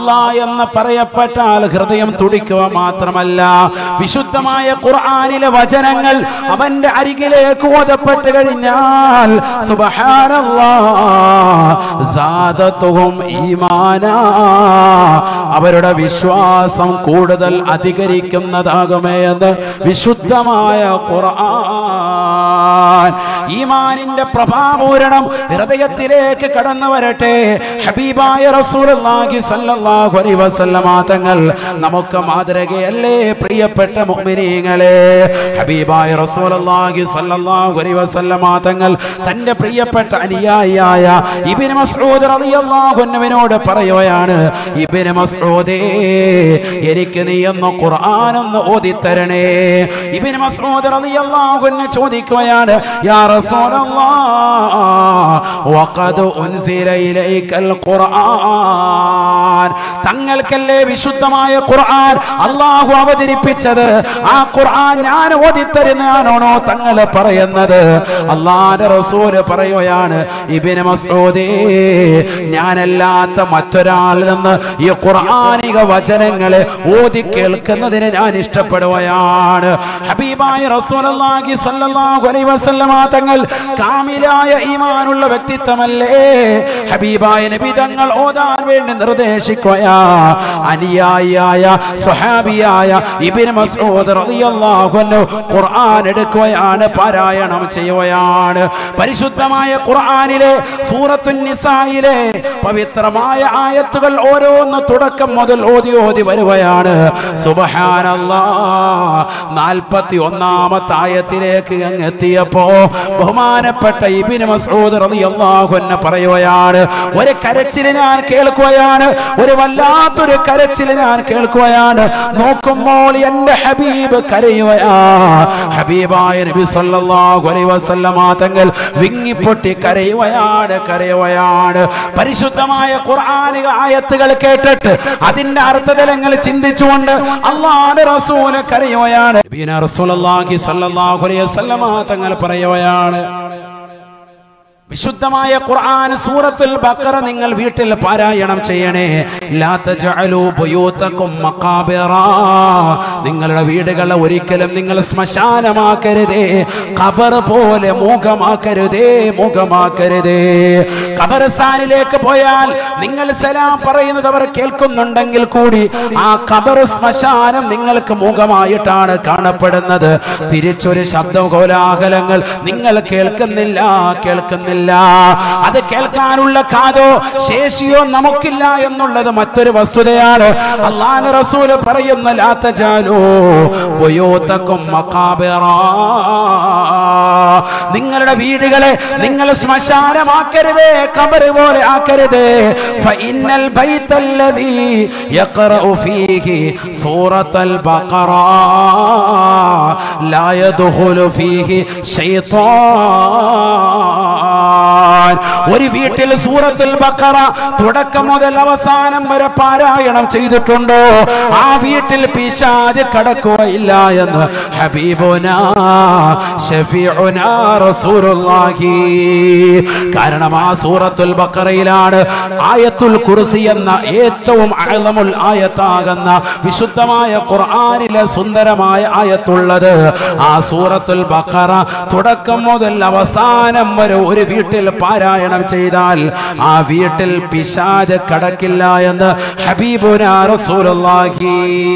അള്ളാ എന്ന് പറയപ്പെട്ടാൽ ഹൃദയം തുടിക്കുക മാത്രമല്ല വിശുദ്ധമായ ഖുർആനിലെ വചനങ്ങൾ അവന്റെ അരികിലേക്ക് ഓതപ്പെട്ട് കഴിഞ്ഞാൽ സുബ്ഹാനല്ലാ സാദത്തുഹും ഈമാനാ അവരുടെ വിശ്വാസം കൂടുതൽ അധികരിക്കുന്നതാകുമേ എന്ന് വിശുദ്ധമായ ഖുർആൻ ഈമാനിന്റെ പ്രഭാപൂരണം ഹൃദയത്തിലേക്ക് കടന്നു വരട്ടെ ഹബീബായ റസൂലുള്ളാഹി സ്വല്ലല്ലാഹു അലൈഹി വസല്ലമ തങ്ങൾ നമുക്ക് മാതൃകയല്ലേ പ്രിയപ്പെട്ട മുഅ്മിനീങ്ങളെ ഹബീബായ റസൂലുള്ളാഹി സ്വല്ലല്ലാഹു അലൈഹി വസല്ലമ തങ്ങൾ തന്റെ പ്രിയപ്പെട്ട അനുയായിയായ ഇബ്നു മസ്ഊദ് റളിയല്ലാഹു അൻഹുവിനോട് പറയുകയാണ് ഇബ്നു മസ്ഊദേ എനിക്ക് നീ ഒന്ന് ഖുർആൻ ഒന്ന് ഓതി തരണേ ഇബ്നു മസ്ഊദ് റളിയല്ലാഹു അൻഹു ചോദിക്കുകയാണ് യാ റസൂലല്ലാഹ് വഖദ് ഉൻസില ഇലൈക്കൽ ഖുർആൻ തങ്ങൾക്കല്ലേ വിശുദ്ധമായ ഖുർആൻ അള്ളാഹു അവതരിപ്പിച്ചത് ആ ഖുർആൻ ഞാൻ ഓതിത്തരുന്നാണോ തങ്ങൾ പറയുന്നത് അള്ളാന്റെ റസൂല് പറയുകയാണ് ഇബിന് മസൂദേ ഞാനല്ലാത്ത മറ്റൊരാളിൽ നിന്ന് ഈ ഖുർആനിക വചനങ്ങളെ ഓതി കേൾക്കുന്നതിന് ഞാൻ ഇഷ്ടപ്പെടുകയാണ് ഹബീബായ റസൂലുള്ളാഹി സ്വല്ലല്ലാഹു അലൈഹി വസല്ലമ തങ്ങൾ കാമിലായ ഈമാനുള്ള വ്യക്തിത്വമല്ലേ ഹബീബായ നബി തങ്ങൾ ഓതാൻ വേണ്ടി നിർദ്ദേശിക്കുകയാ അനുയായിയായ സ്വഹാബിയായ ഇബ്നു മസ്ഊദ് റളിയല്ലാഹു അൻഹു ഖുർആൻ എടുക്കുകയാണ് പാരായണം ചെയ്യുകയാണ് പരിശുദ്ധമായ ഖുർആനിലെ സൂറത്തുൻ നിസായിലെ പവിത്രമായ ആയത്തുകൾ ഓരോന്ന് തുടക്കം മുതൽ ഓതി ഓതി വരുകയാണ് സുബ്ഹാനല്ലാ നാൽപ്പത്തി ഒന്നാമത്തെ ആയത്തിലേക്ക് അങ്ങ് എത്തിയപ്പോ ബഹുമാനപ്പെട്ട ഇബ്നു മസ്ഊദ് റളിയല്ലാഹു അൻഹു പറയുകയാണ് ഒരു കരച്ചിൽ ഞാൻ കേൾക്കുകയാണ് ഒരു വല്ലാത്തൊരു കരച്ചിൽ ഞാൻ കേൾക്കുകയാണ് നോക്കുമ്പോൾ എന്റെ ഹബീബ് കരയുകയാ ഹബീബായ നബി സല്ലല്ലാഹു അലൈഹി വസല്ലമ തങ്ങൾ വിങ്ങിപ്പൊട്ടി കരയുകയാണ് കരയുകയാണ് പരിശുദ്ധമായ ഖുർആനിക ആയത്തുകൾ കേട്ടിട്ട് അതിന്റെ അർത്ഥതലങ്ങൾ ചിന്തിച്ചുകൊണ്ട് അള്ളാഹുവിന്റെ റസൂല് കരയുകയാണ് നബിയുനാ റസൂലുള്ളാഹി സ്വല്ലല്ലാഹു അലൈഹി വസല്ലമ തങ്ങൾ പറയുകയാണ് വിശുദ്ധമായ ഖുർആൻ സൂറത്തുൽ ബഖറ നിങ്ങൾ വീട്ടിൽ പാരായണം ചെയ്യണേ ലാ തജഅലു ബുയൂതകും മഖാബിറ നിങ്ങളുടെ വീടുകളെ ഒരിക്കലും നിങ്ങൾ ശ്മശാനമാക്കരുതേ ഖബർ പോലെ മൂകമാക്കരുതേ മൂകമാക്കരുതേ ഖബർസ്ഥാനിലേക്ക് പോയാൽ നിങ്ങൾ സലാം പറയുന്നത് അവർ കേൾക്കുന്നുണ്ടെങ്കിൽ കൂടി ആ ഖബർ ശ്മശാനം നിങ്ങൾക്ക് മൂകമായിട്ടാണ് കാണപ്പെടുന്നത് തിരിച്ചൊരു ശബ്ദ കോലാഹലങ്ങൾ നിങ്ങൾ കേൾക്കുന്നില്ല കേൾക്കുന്നില്ല അത് കേൾക്കാനുള്ള കാതോ ശേഷിയോ നമുക്കില്ല എന്നുള്ളത് മറ്റൊരു വസ്തുതയാണ് അള്ളാഹ് റസൂല് പറയുന്ന ലാത്തജാലോ ബുയൂതകും മഖാബിറ നിങ്ങളുടെ വീടുകളെ നിങ്ങൾ ശ്മശാനമാക്കരുതേ ഖബർ പോലെ ആക്കരുതേ ഫഇന്നൽ ബൈത്തല്ലദീ യഖറഉ ഫീഹി സൂറത്തുൽ ബഖറ ലാ യദ്ഖുലു ഫീഹി ശൈത്താൻ ഒരു വീട്ടിൽ സൂറത്തുൽ ബഖറ തുടക്കം മുതൽ അവസാനം വരെ പാരായണം ചെയ്തിട്ടുണ്ടോ ആ വീട്ടിൽ പിശാജ് കടക്കുകയില്ല എന്ന് ഹബീബുനാ ഷഫീഉനാ റസൂലുള്ളാഹി കാരണം ആ സൂറത്തുൽ ബഖറയിലാണ് ആയത്തുൽ കുർസി എന്ന ഏറ്റവും അഴലമുൽ ആയത്താകുന്ന വിശുദ്ധമായ ഖുർആനിലെ സുന്ദരമായ ആയത്തുള്ളത് ആ സൂറത്തുൽ ബഖറ തുടക്കം മുതൽ അവസാനം വരെ ഒരു വീട്ടിൽ പാരായണം ചെയ്താൽ ആ വീട്ടിൽ പിശാജ് കടക്കില്ല എന്ന് ഹബീബുനാ റസൂലുള്ളാഹി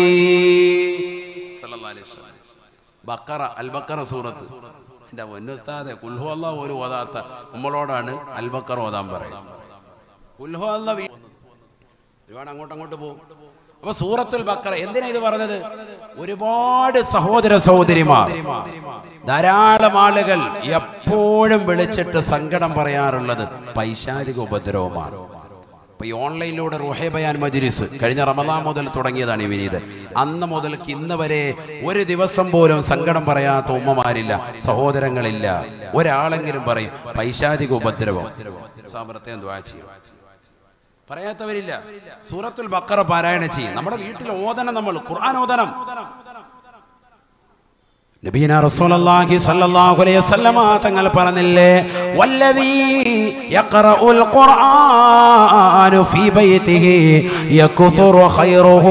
ബക്കറ അൽ ബക്കറ സൂറത്ത് എന്റെ പൊന്നുസ്താദെ കുൽഹു അല്ല ഒരു ഓതാത്ത നമ്മളോടാണ് അൽ ബക്കറ ഓതാൻ പറയുന്നത് കുൽഹു അല്ല വീ- ഒരുപാട് അങ്ങോട്ട് അങ്ങോട്ട് പോകും അപ്പൊ സൂറത്തുൽ ബക്കറ എന്തിനാ ഇത് പറഞ്ഞത് ഒരുപാട് സഹോദര സഹോദരിമാർ ധാരാളം ആളുകൾ എപ്പോഴും വിളിച്ചിട്ട് സങ്കടം പറയാറുള്ളത് പൈശാചിക ഉപദ്രവമാണ് ഇപ്പൊ ഈ ഓൺലൈനിലൂടെ റുഹേ ബയാൻ മജ്ലിസ് കഴിഞ്ഞ റമദാൻ മുതൽ തുടങ്ങിയതാണ് ഈ വിനീത് അന്ന് മുതൽക്ക് ഇന്ന് വരെ ഒരു ദിവസം പോലും സങ്കടം പറയാത്ത ഉമ്മമാരില്ല സഹോദരങ്ങളില്ല ഒരാളെങ്കിലും പറയും പൈശാചിക ഉപദ്രവം സാമർത്ഥ്യം ദ്വാ ചെയ്യും പറയാത്തവരില്ല സൂറത്തുൽ ബക്കറ പാരായണം ചെയ്യും നമ്മുടെ വീട്ടിൽ ഓതണം നമ്മൾ ഖുർആൻ ഓതണം നബീന റസൂലുള്ളാഹി സ്വല്ലല്ലാഹു അലൈഹി വസല്ലമ തങ്ങൾ പറഞ്ഞില്ലേ വല്ലദീ യഖറഉൽ ഖുർആന ഫീ ബൈതിഹി യക്ഫുറു ഖൈറുഹു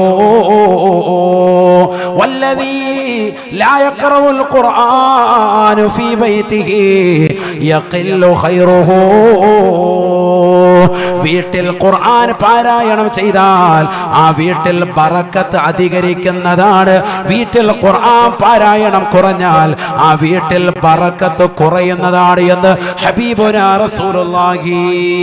വല്ലദീ ലാ യഖറഉൽ ഖുർആന ഫീ ബൈതിഹി യഖില്ലു ഖൈറുഹു വീട്ടിൽ ഖുർആൻ പാരായണം ചെയ്താൽ ആ വീട്ടിൽ ബറക്കത്ത് അധികരിക്കുന്നതാണ് വീട്ടിൽ ഖുർആൻ പാരായണം കുറഞ്ഞാൽ ആ വീട്ടിൽ ബറക്കത്ത് കുറയുന്നതാണ് എന്ന് ഹബീബുന റസൂലുള്ളാഹി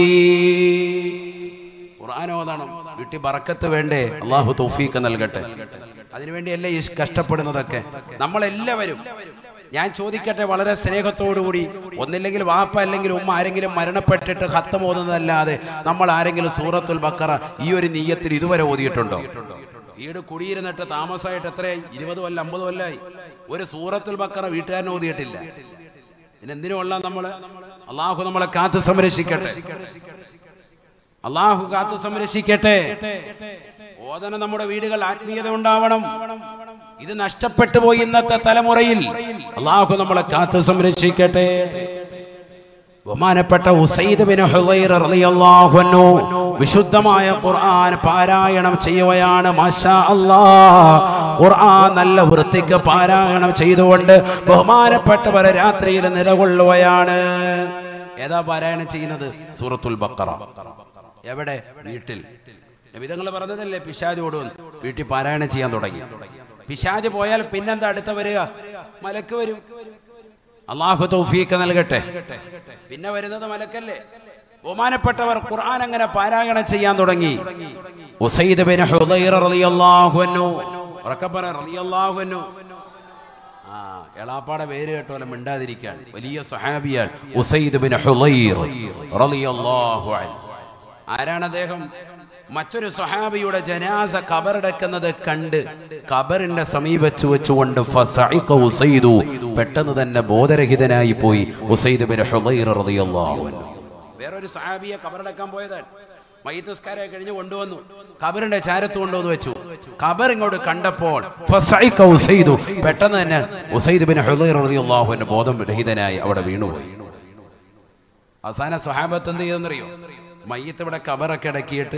ഖുർആൻ ഓതണം വീട്ടിൽ ബറക്കത്ത് വേണ്ടേ അള്ളാഹു തൗഫീക്ക് നൽകട്ടെ അതിനുവേണ്ടിയല്ലേ ഈ കഷ്ടപ്പെടുന്നതൊക്കെ നമ്മളെല്ലാവരും ഞാൻ ചോദിക്കട്ടെ വളരെ സ്നേഹത്തോടുകൂടി ഒന്നില്ലെങ്കിൽ വാപ്പ അല്ലെങ്കിൽ ഉമ്മ ആരെങ്കിലും മരണപ്പെട്ടിട്ട് ഹത്തം ഓതുന്നതല്ലാതെ നമ്മൾ ആരെങ്കിലും സൂറത്തുൽ ബക്കറ ഈ ഒരു നീയത്തിൽ ഇതുവരെ ഓതിയിട്ടുണ്ടോ വീട് കുടിയിരുന്നിട്ട് താമസമായിട്ട് എത്രയായി ഇരുപത് കൊല്ലം അമ്പത് കൊല്ലമായി ഒരു സൂറത്തുൽ ബക്കറ വീട്ടുകാരൻ ഓതിയിട്ടില്ല ഇതിനെന്തിനുള്ള നമ്മള് അള്ളാഹു നമ്മളെ കാത്ത് സംരക്ഷിക്കട്ടെ അള്ളാഹു കാത്തു സംരക്ഷിക്കട്ടെ ഓതന നമ്മുടെ വീടുകൾ ആത്മീയത ഉണ്ടാവണം ഇത് നഷ്ടപ്പെട്ടു പോയി ഇന്നത്തെ തലമുറയിൽ അള്ളാഹു നമ്മളെ കാത്തു സംരക്ഷിക്കട്ടെ ബഹുമാനപ്പെട്ട ഉസൈദ് ബിൻ ഹുദൈർ റളിയല്ലാഹു അൻഹു വിശുദ്ധമായ ഖുർആൻ പാരായണം ചെയ്യുകയാണ് മാഷാ അല്ലാഹ് ഖുർആൻ നല്ല വൃത്തിക്ക് പാരായണം ചെയ്തുകൊണ്ട് ബഹുമാനപ്പെട്ടവരെ രാത്രിയിൽ നിലകൊള്ളുകയാണ് ഏതാ പാരായണം ചെയ്യുന്നത് സൂറത്തുൽ ബക്കറ എവിടെ വീട്ടിൽ വിധങ്ങൾ പറഞ്ഞതല്ലേ പിശാജ് ഓടും വീട്ടിൽ പാരായണം ചെയ്യാൻ തുടങ്ങി പിശാജ് പോയാൽ പിന്നെന്താ അടുത്ത വരിക മലക്ക് വരും അള്ളാഹു തൗഫീക്ക് നൽകട്ടെ പിന്നെ വരുന്നത് മലക്കല്ലേ ബഹുമാനപ്പെട്ടവർ ഖുർആൻ അങ്ങനെ പാരായണം ചെയ്യാൻ തുടങ്ങി ഉസൈദ് ബിൻ ഹുദൈർ റളിയല്ലാഹു അൻഹു ഉറക്കെ പറ റളിയല്ലാഹു അൻഹു ആ എളാപ്പാടെ പേര് കേട്ടോലെ മിണ്ടാതിരിക്കാൻ വലിയ സഹാബിയാൻ ഉസൈദ് ബിൻ ഹുദൈർ റളിയല്ലാഹു അൻഹു ആരാണ് അദ്ദേഹം മറ്റൊരു സഹാബിയുടെ ജനാസ കബറടക്കുന്നത് കണ്ട് കബറിന്റെ സമീപച്ചു വെച്ചുകൊണ്ട് ഫസഇഖ ഉസൈദു പെട്ടെന്ന് തന്നെ ബോധരഹിതനായി പോയി ഉസൈദ് ബിൻ ഹുദൈർ റളിയല്ലാഹു അൻഹു വേറൊരു സഹാബിയെ കബറടക്കാൻ പോയതാണ് മയ്യത്തസ്കാരെ കഴിഞ്ഞ് കൊണ്ടുവന്നു കബറിന്റെ ചാരത്ത് കൊണ്ടുവന്ന് വെച്ചു കബർ ഇങ്ങോട്ട് കണ്ടപ്പോൾ ഫസഇഖ ഉസൈദു പെട്ടെന്ന് തന്നെ ഉസൈദ് ബിൻ ഹുദൈർ റളിയല്ലാഹു അൻഹു ബോധം രഹിതനായി അവിടെ വീണുപോയി അവസാന സ്വഹാബത്ത് എന്ത് ചെയ്തെന്നറിയോ മയ്യത്ത് ഇവിടെ കബറൊക്കെ അടക്കിയിട്ട്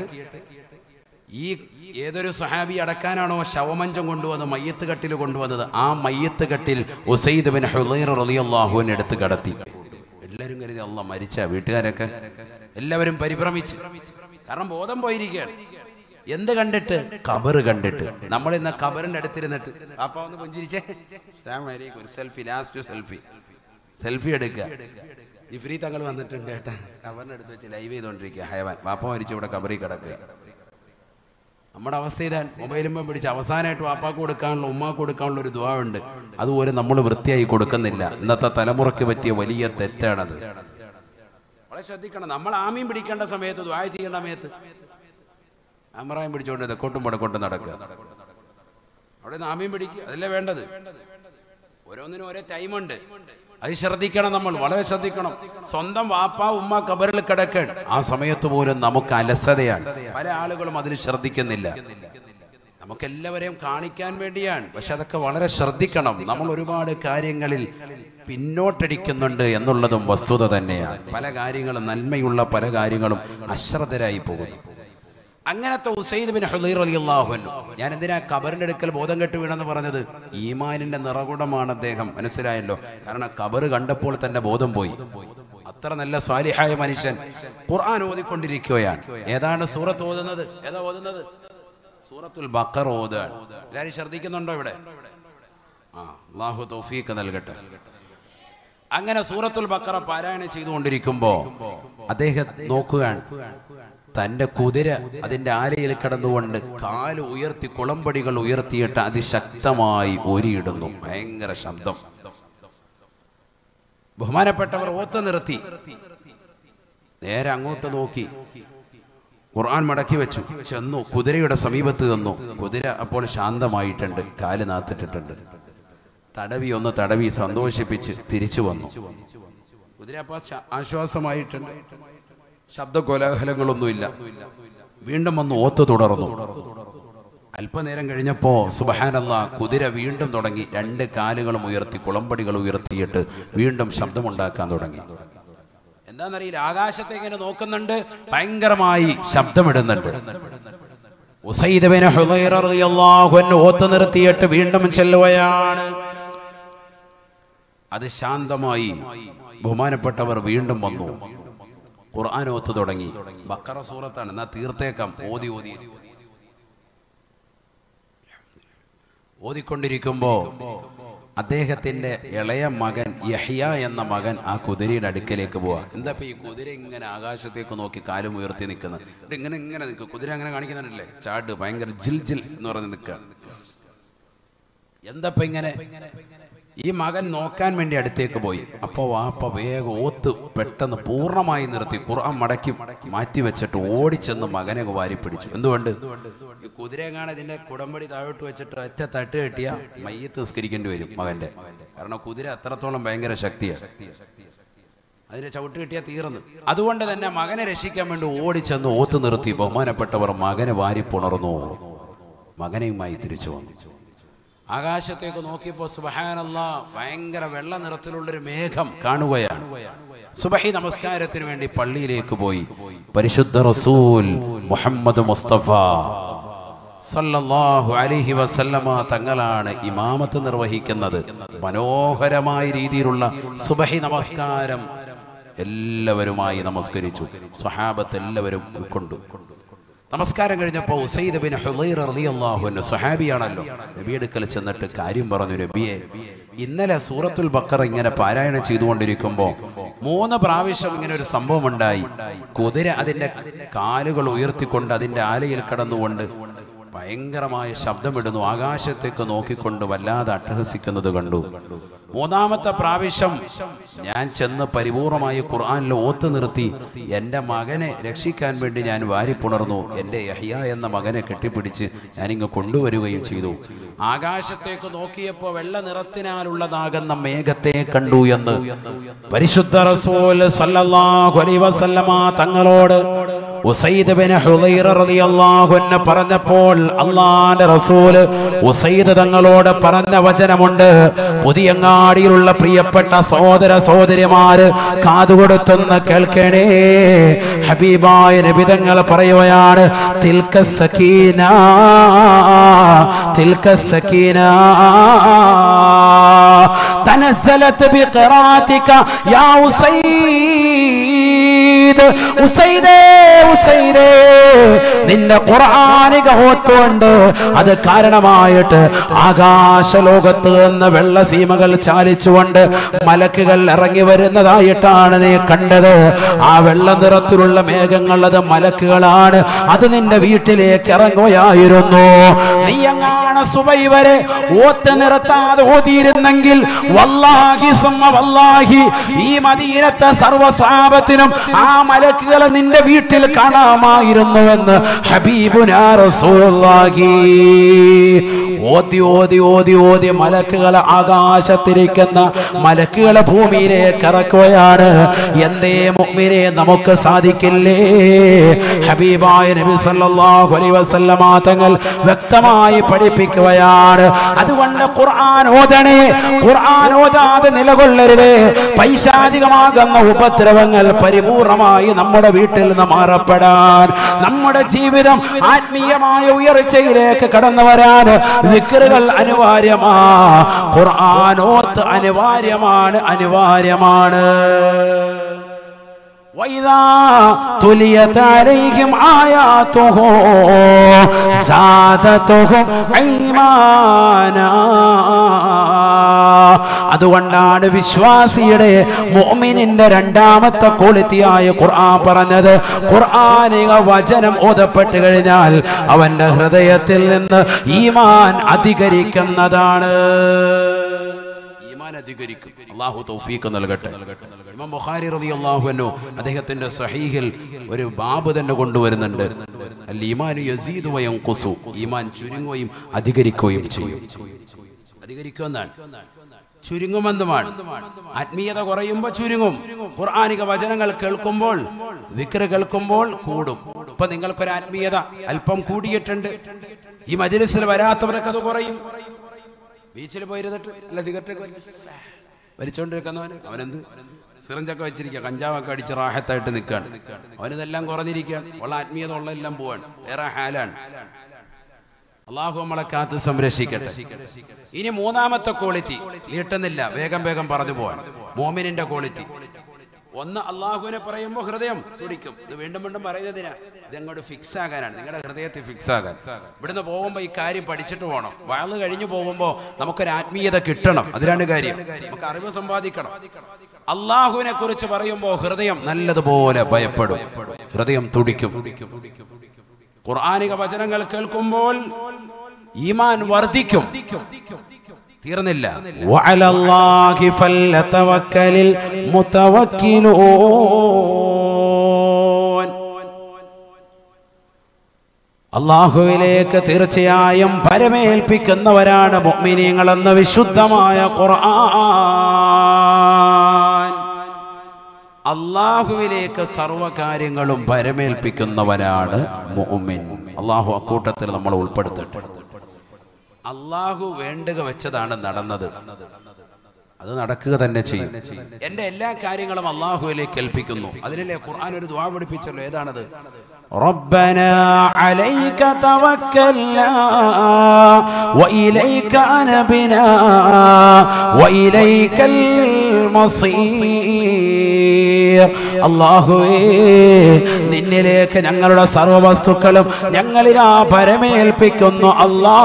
ഈ ഏതൊരു സഹാബി അടക്കാനാണോ ശവമഞ്ചം കൊണ്ടുവന്ന് മയ്യത്ത് കട്ടിൽ കൊണ്ടുവന്നത് ആ മയ്യത്ത് കട്ടിൽ ഉസൈദ് ബിൻ ഹുദൈർ റളിയല്ലാഹുവിനെ എടുത്ത് കടത്തി എല്ലാവരും കരുതി അല്ല മരിച്ച വീട്ടുകാരൊക്കെ എല്ലാവരും പരിഭ്രമിച്ച് കാരണം ബോധം പോയിരിക്കുകയാണ് എന്ത് കണ്ടിട്ട് കബറ് കണ്ടിട്ട് നമ്മൾ ഇന്ന് കബറിന്റെ അടുത്തിരുന്നിട്ട് അപ്പൊ ഒന്ന് പുഞ്ചിരിച്ചേ അസ്സലാമു അലൈക്കും. ഒരു സെൽഫി ലാസ്റ്റ് സെൽഫി സെൽഫി എടുക്കുക ഇഫ്രീ തങ്ങൾ വന്നിട്ടുണ്ട് കേട്ടാ കബറിന്റെ അടുത്ത് വെച്ച് ലൈവ് ചെയ്തുകൊണ്ടിരിക്കുക ഹയവാൻ വാപ്പ മരിച്ചു ഇവിടെ കബറി കിടക്കുക നമ്മുടെ അവസ്ഥ ഇതാൻ മൊബൈലുമ്പോൾ പിടിച്ച് അവസാനമായിട്ട് വാപ്പാക്ക് കൊടുക്കാനുള്ള ഉമ്മാക്ക് കൊടുക്കാനുള്ള ഒരു ദ്വാ ഉണ്ട് അതുപോലെ നമ്മൾ വൃത്തിയായി കൊടുക്കുന്നില്ല ഇന്നത്തെ തലമുറയ്ക്ക് പറ്റിയ വലിയ തെറ്റാണത് വളരെ ശ്രദ്ധിക്കണം നമ്മൾ ആമീൻ പിടിക്കേണ്ട സമയത്ത് ദ്വാ ചെയ്യേണ്ട സമയത്ത് അമറായും പിടിച്ചുകൊണ്ട് തെക്കോട്ടും വടക്കോട്ടും നടക്കുക അവിടെ നിന്ന് ആമീൻ പിടിക്കുക അതല്ലേ വേണ്ടത് ഓരോന്നിനും ഓരോ ടൈമുണ്ട് അത് ശ്രദ്ധിക്കണം നമ്മൾ വളരെ ശ്രദ്ധിക്കണം സ്വന്തം വാപ്പ ഉമ്മ കബറിൽ കിടക്കാൻ ആ സമയത്ത് പോലും നമുക്ക് അലസതയാണ് പല ആളുകളും അതിൽ ശ്രദ്ധിക്കുന്നില്ല നമുക്കെല്ലാവരെയും കാണിക്കാൻ വേണ്ടിയാണ് പക്ഷെ അതൊക്കെ വളരെ ശ്രദ്ധിക്കണം നമ്മൾ ഒരുപാട് കാര്യങ്ങളിൽ പിന്നോട്ടടിക്കുന്നുണ്ട് എന്നുള്ളതും വസ്തുത തന്നെയാണ് പല കാര്യങ്ങളും നന്മയുള്ള പല കാര്യങ്ങളും അശ്രദ്ധരായി പോകുന്നു അങ്ങനത്തെ ഉസൈദ് ബിൻ ഹുദൈർ റളിയല്ലാഹു അൻഹു ഞാൻ എന്തിനാ കബറിന്റെ അടുക്കൽ ബോധം കെട്ട് വീണെന്ന് പറഞ്ഞത് ഈമാനിന്റെ നിറകുടമാണ് അദ്ദേഹം മനസ്സിലായല്ലോ കാരണം കബർ കണ്ടപ്പോൾ തന്നെ ബോധം പോയി അത്ര നല്ല സ്വാലിഹായ മനുഷ്യൻ ഖുർആൻ ഓതിക്കൊണ്ടിരിക്കുകയാണ് ഏതാണ് സൂറത്ത് ഓതുന്നത് ഏതാ ഓതുന്നത് സൂറത്തുൽ ബക്കർ ഓതാണ് എല്ലാവരും ശ്രദ്ധിക്കുന്നുണ്ടോ ഇവിടെ ആ അള്ളാഹു തൗഫീഖ് നൽകട്ടെ അങ്ങനെ സൂറത്തുൽ ബക്കറ പാരായണം ചെയ്തുകൊണ്ടിരിക്കുമ്പോ അദ്ദേഹം നോക്കുകയാണ് തന്റെ കുതിര അതിന്റെ ആലയിൽ കിടന്നുകൊണ്ട് കാല് ഉയർത്തി കുളമ്പടികൾ ഉയർത്തിയിട്ട് അതിശക്തമായി ഒരിയിടുന്നു ഭയങ്കര ശബ്ദം ബഹുമാനപ്പെട്ടവർ ഓത്ത നിർത്തി നേരെ അങ്ങോട്ട് നോക്കി ഖുർആൻ മടക്കി വെച്ചു ചെന്നു കുതിരയുടെ സമീപത്ത് നിന്നു കുതിര അപ്പോൾ ശാന്തമായിട്ടുണ്ട് കാല് നാത്തിട്ടിട്ടുണ്ട് തടവി ഒന്ന് തടവി സന്തോഷിപ്പിച്ച് തിരിച്ചു വന്നു കുതിര അപ്പോൾ ശ- ആശ്വാസമായിട്ടുണ്ട് ശബ്ദ കോലാഹലങ്ങളൊന്നുമില്ല വീണ്ടും വന്ന് ഓത്ത് തുടർന്നു അല്പനേരം കഴിഞ്ഞപ്പോ സുബഹാനല്ല കുതിര വീണ്ടും തുടങ്ങി രണ്ട് കാലുകളും ഉയർത്തി കുളമ്പടികൾ ഉയർത്തിയിട്ട് വീണ്ടും ശബ്ദമുണ്ടാക്കാൻ തുടങ്ങി എന്താണെന്നറിയില്ല ആകാശത്തെ ഇങ്ങനെ നോക്കുന്നുണ്ട് ഭയങ്കരമായി ശബ്ദമിടുന്നുണ്ട് ഉസൈദ് ബിൻ ഹുദൈറ റളിയല്ലാഹു അൻഹു ഓത്ത് നിർത്തിയിട്ട് വീണ്ടും ചെല്ലുകയാണ് അത് ശാന്തമായി ബഹുമാനപ്പെട്ടവർ വീണ്ടും വന്നു ഖുർആൻ ഓത്ത് തുടങ്ങി ബക്കറ സൂറത്താണ് എന്നാ തീർത്തേക്കാം ഓതി ഓതി ഓതിക്കൊണ്ടിരിക്കുമ്പോ അദ്ദേഹത്തിന്റെ ഇളയ മകൻ യഹ്യ എന്ന മകൻ ആ കുതിരയുടെ അടുക്കലേക്ക് പോവാ എന്താ ഇപ്പൊ ഈ കുതിര ഇങ്ങനെ ആകാശത്തേക്ക് നോക്കി കാലും ഉയർത്തി നിൽക്കുന്നത് ഇവിടെ ഇങ്ങനെ ഇങ്ങനെ നിൽക്കും കുതിര അങ്ങനെ കാണിക്കുന്നുണ്ടല്ലേ ചാട് ഭയങ്കര ജിൽ ജിൽ എന്ന് പറഞ്ഞ് നിൽക്കുകയാണ് എന്താ ഇപ്പൊ ഇങ്ങനെ ഈ മകൻ നോക്കാൻ വേണ്ടി അടുത്തേക്ക് പോയി അപ്പോ വാപ്പ വേഗം ഓത്ത് പെട്ടെന്ന് പൂർണ്ണമായി നിർത്തി ഖുർആൻ മടക്കി മാറ്റി വെച്ചിട്ട് ഓടിച്ചെന്ന് മകനെ വാരി പിടിച്ചു എന്തുകൊണ്ട് ഈ കുതിരയെങ്ങാണ് ഇതിന്റെ കുടമ്പടി താഴോട്ട് വെച്ചിട്ട് ഒറ്റ തട്ട് കെട്ടിയ മയ്യത്ത് നിസ്കരിക്കേണ്ടി വരും മകന്റെ കാരണം കുതിര അത്രത്തോളം ഭയങ്കര ശക്തിയാണ് അതിനെ ചവിട്ട് കിട്ടിയാൽ തീർന്നു അതുകൊണ്ട് തന്നെ മകനെ രക്ഷിക്കാൻ വേണ്ടി ഓടിച്ചെന്ന് ഓത്ത് നിർത്തി ബഹുമാനപ്പെട്ടവർ മകനെ വാരി പുണർന്നു മകനെയുമായി തിരിച്ചു വന്നു ആകാശത്തേക്ക് നോക്കിയപ്പോൾ സുബഹാനല്ല ഭയങ്കര വെള്ള നിറത്തിലുള്ളൊരു മേഘം കാണുകയാണ് സുബഹി നമസ്കാരത്തിന് വേണ്ടി പള്ളിയിലേക്ക് പോയി പരിശുദ്ധ റസൂൽ മുഹമ്മദ് മുസ്തഫ സല്ലല്ലാഹു അലൈഹി വസല്ലമ തങ്ങളാണ് ഇമാമത്ത് നിർവഹിക്കുന്നത് മനോഹരമായ രീതിയിലുള്ള സുബഹി നമസ്കാരം എല്ലാവരുമായി നമസ്കരിച്ചു സ്വഹാബത്ത് എല്ലാവരും ഉൾക്കൊണ്ടു നമസ്കാരം കഴിഞ്ഞപ്പോൾ ഉസൈദ് ബിൻ ഹുദൈർ റളിയല്ലാഹു അൻഹു സ്വഹാബിയാണല്ലോ നബിയെടുക്കൽ ചെന്നിട്ട് കാര്യം പറഞ്ഞു നബിയെ ഇന്നലെ സൂറത്തുൽ ബക്കറ ഇങ്ങനെ പാരായണം ചെയ്തുകൊണ്ടിരിക്കുമ്പോൾ മൂന്ന് പ്രാവശ്യം ഇങ്ങനെ ഒരു സംഭവം ഉണ്ടായി കുതിര അതിന്റെ കാലുകൾ ഉയർത്തിക്കൊണ്ട് അതിന്റെ ആലയിൽ കടന്നുകൊണ്ട് ഭയങ്കരമായ ശബ്ദമിടുന്നു ആകാശത്തേക്ക് നോക്കിക്കൊണ്ട് വല്ലാതെ അട്ടഹസിക്കുന്നത് കണ്ടു മൂന്നാമത്തെ പ്രാവശ്യം ഞാൻ ചെന്ന് പരിപൂർണമായി ഖുർആനിൽ ഓത്ത് നിർത്തി എൻ്റെ മകനെ രക്ഷിക്കാൻ വേണ്ടി ഞാൻ വാരിപ്പുണർന്നു എൻ്റെ യഹ്യ എന്ന മകനെ കെട്ടിപ്പിടിച്ച് ഞാനിങ്ങ് കൊണ്ടുവരികയും ചെയ്തു ആകാശത്തേക്ക് നോക്കിയപ്പോൾ വെള്ള നിറത്തിനാലുള്ളതാകുന്ന മേഘത്തെ കണ്ടു എന്ന് പരിശുദ്ധ റസൂൽ സല്ലല്ലാഹു അലൈഹി വസല്ലമ തങ്ങളോട് ഉസൈദ് ബിൻ ഹുദൈറ റളിയല്ലാഹു അൻഹു പറഞ്ഞപ്പോൾ അള്ളാന്റെ റസൂല് ഉസൈദ് തങ്ങളോട് പറഞ്ഞ വചനമുണ്ട് പുതിയങ്ങാടിയിലുള്ള പ്രിയപ്പെട്ട സഹോദര സഹോദരിമാര് കാതുകൊടുത്തെന്ന് കേൾക്കണേ ഹബീബായ നബിതങ്ങൾ പറയുകയാണ് തിൽക്ക സക്കീന തിൽക്ക സക്കീന തനസ്സലത്ത് ബിഖറാതിക യാ ഉസൈദ് ഉസൈദേ ഉസൈദേ നിന്റെ ഖുർആനിക ഓത്തുകൊണ്ട് അത് കാരണമായിട്ട് ആകാശ ലോകത്ത് നിന്ന് വെള്ള സീമകൾ ചാലിച്ചുകൊണ്ട് മലക്കുകൾ ഇറങ്ങി വരുന്നതായിട്ടാണ് നീ കണ്ടത് ആ വെള്ള നിറത്തിലുള്ള മേഘങ്ങൾ അത് മലക്കുകളാണ് അത് നിന്റെ വീട്ടിലേക്ക് ഇറങ്ങുകയായിരുന്നു നീ എങ്ങാണ് സുബൈ വരെ ഓത്ത് നിർത്താതെ ഓതിയിരുന്നെങ്കിൽ വല്ലാഹി സുമ്മ വല്ലാഹി ഈ മദീനത്തെ സർവ്വസാപത്തിനും ആ മലക്കുകളെ നിന്റെ വീട്ടിൽ കാണാമായിരുന്നുവെന്ന് ഹബീബുനാ റസൂലുള്ളാഹി ഓതി ഓതി ഓതി ഓതി മലക്കുകളെ ആകാശത്തിരിക്കുന്ന മലക്കുകളെ ഭൂമിയിലേക്ക് ഇറക്കുകയാണ് എന്തേ മുഅ്മിനെ നമുക്ക് സാധിക്കില്ലേ ഹബീബായ നബി സല്ലല്ലാഹു അലൈഹി വസല്ലമ തങ്ങൾ വ്യക്തമായി പഠിപ്പിക്കുകയാണ് അതുകൊണ്ട് ഖുർആൻ ഓതണേ ഖുർആൻ ഓതാതെ നിലകൊള്ളരുത് പൈശാചികമാകുന്ന ഉപദ്രവങ്ങൾ പരിപൂർണമായി നമ്മുടെ വീട്ടിൽ നിന്ന് മാറപ്പെടാൻ നമ്മുടെ ജീവിതം ആത്മീയമായ ഉയർച്ചയിലേക്ക് കടന്നു വരാൻ വിക്രുകൾ അനിവാര്യമാ ഖുർആാനോത്ത് അനിവാര്യമാണ് അനിവാര്യമാണ് وإذا تليت عليهم آياته زادتهم إيمانا അതുകൊണ്ടാണ് വിശ്വാസിയുടെ മോമിനിന്റെ രണ്ടാമത്തെ ക്വാളിറ്റിയായ ഖുർആൻ പറഞ്ഞത് ഖുർആാനിക വചനം ഓതപ്പെട്ട് കഴിഞ്ഞാൽ അവന്റെ ഹൃദയത്തിൽ നിന്ന് ഈമാൻ അധികരിക്കുന്നതാണ് ഈമാൻ അധികരിക്കും അള്ളാഹു തൗഫീഖ് നൽകട്ടെ ഇമാം ബുഖാരി റളിയല്ലാഹു അൻഹു അദ്ദേഹത്തിന്റെ സഹീഹിൽ ഒരു ബാബ് തന്നെ കൊണ്ടുവരുന്നുണ്ട് അൽ ഈമാനു യസീദു വയൻഖുസു ഈമാൻ ചുരുങ്ങുകയും അധികരിക്കുകയും ചെയ്യും അധികരിക്കുമെന്നാണ് ചുരുങ്ങുമെന്നുമാണ് ആത്മീയത കുറയുമ്പോൾ ചുരുങ്ങും ഖുർആാനിക വചനങ്ങൾ കേൾക്കുമ്പോൾ വിക്ര കേൾക്കുമ്പോൾ കൂടും ഇപ്പൊ നിങ്ങൾക്കൊരു ആത്മീയത അല്പം കൂടിയിട്ടുണ്ട് ഈ മജ്ലിസിൽ വരാത്തവരൊക്കെ അത് കുറയും ബീച്ചിൽ പോയിരുന്നിട്ട് അല്ല സിഗരറ്റ് വലിച്ചോണ്ടിരിക്കുന്നവന് അവനെന്ത് സിറഞ്ചൊക്കെ വെച്ചിരിക്കുക കഞ്ചാവൊക്കെ അടിച്ച് റാഹത്തായിട്ട് നിൽക്കുകയാണ് അവനിതെല്ലാം കുറഞ്ഞിരിക്കുകയാണ് ഉള്ള ആത്മീയത ഉള്ള എല്ലാം പോവാണ് വേറെ ഹാലാണ് അള്ളാഹു നമ്മളെ കാത്ത് സംരക്ഷിക്കട്ടെ ഇനി മൂന്നാമത്തെ ക്വാളിറ്റി നീട്ടുന്നില്ല വേഗം വേഗം പറഞ്ഞു പോവാൻ മോമിനിന്റെ ക്വാളിറ്റി ഒന്ന് അള്ളാഹുവിനെ പറയുമ്പോൾ ഹൃദയം തുടിക്കും ഇത് വീണ്ടും വീണ്ടും പറയുന്നതിനാ ഇത് അങ്ങോട്ട് ഫിക്സ് ആകാനാണ് നിങ്ങളുടെ ഹൃദയത്തിൽ ഫിക്സ് ആകാൻ ഇവിടുന്ന് പോകുമ്പോൾ ഈ കാര്യം പഠിച്ചിട്ട് പോകണം വളർന്നു കഴിഞ്ഞു പോകുമ്പോൾ നമുക്കൊരു ആത്മീയത കിട്ടണം അതിലാണ് കാര്യം നമുക്ക് അറിവ് സമ്പാദിക്കണം അള്ളാഹുവിനെ കുറിച്ച് പറയുമ്പോൾ ഹൃദയം നല്ലതുപോലെ ഭയപ്പെടും ഹൃദയം തുടിക്കും ഖുർആാനിക വചനങ്ങൾ കേൾക്കുമ്പോൾ ഈമാൻ വർദ്ധിക്കും തീർന്നില്ല വഅലല്ലാഹി ഫല്ലതവക്കലിൽ മുതവക്കിലൂൻ അള്ളാഹുവിലേക്ക് തീർച്ചയായും പരമേൽപ്പിക്കുന്നവരാണ് മുഅ്മിനീങ്ങളെന്ന വിശുദ്ധമായ ഖുർആൻ അള്ളാഹുവിലേക്ക് സർവകാര്യങ്ങളും പരമേൽപ്പിക്കുന്നവനാണ് മുഅ്മിൻ അള്ളാഹു അക്കൂട്ടത്തിൽ നമ്മൾ ഉൾപ്പെടുത്തട്ടെ അള്ളാഹു വേണ്ടുക വെച്ചതാണ് നടന്നത് അത് നടക്കുക തന്നെ ചെയ്യും എന്റെ എല്ലാ കാര്യങ്ങളും അള്ളാഹുവിലേക്ക് ഏൽപ്പിക്കുന്നു അതിനല്ലേ ഖുർആൻ ഒരു ദ്വാ പഠിപ്പിച്ചല്ലോ ഏതാണത് ربنا عليك توكلنا وإليك أنبنا وإليك المصير അള്ളാഹുവേ നിന്നിലേക്ക് ഞങ്ങളുടെ സർവ്വ വസ്തുക്കളും ഞങ്ങളിലാ പരമേൽപ്പിക്കുന്നു അല്ലാ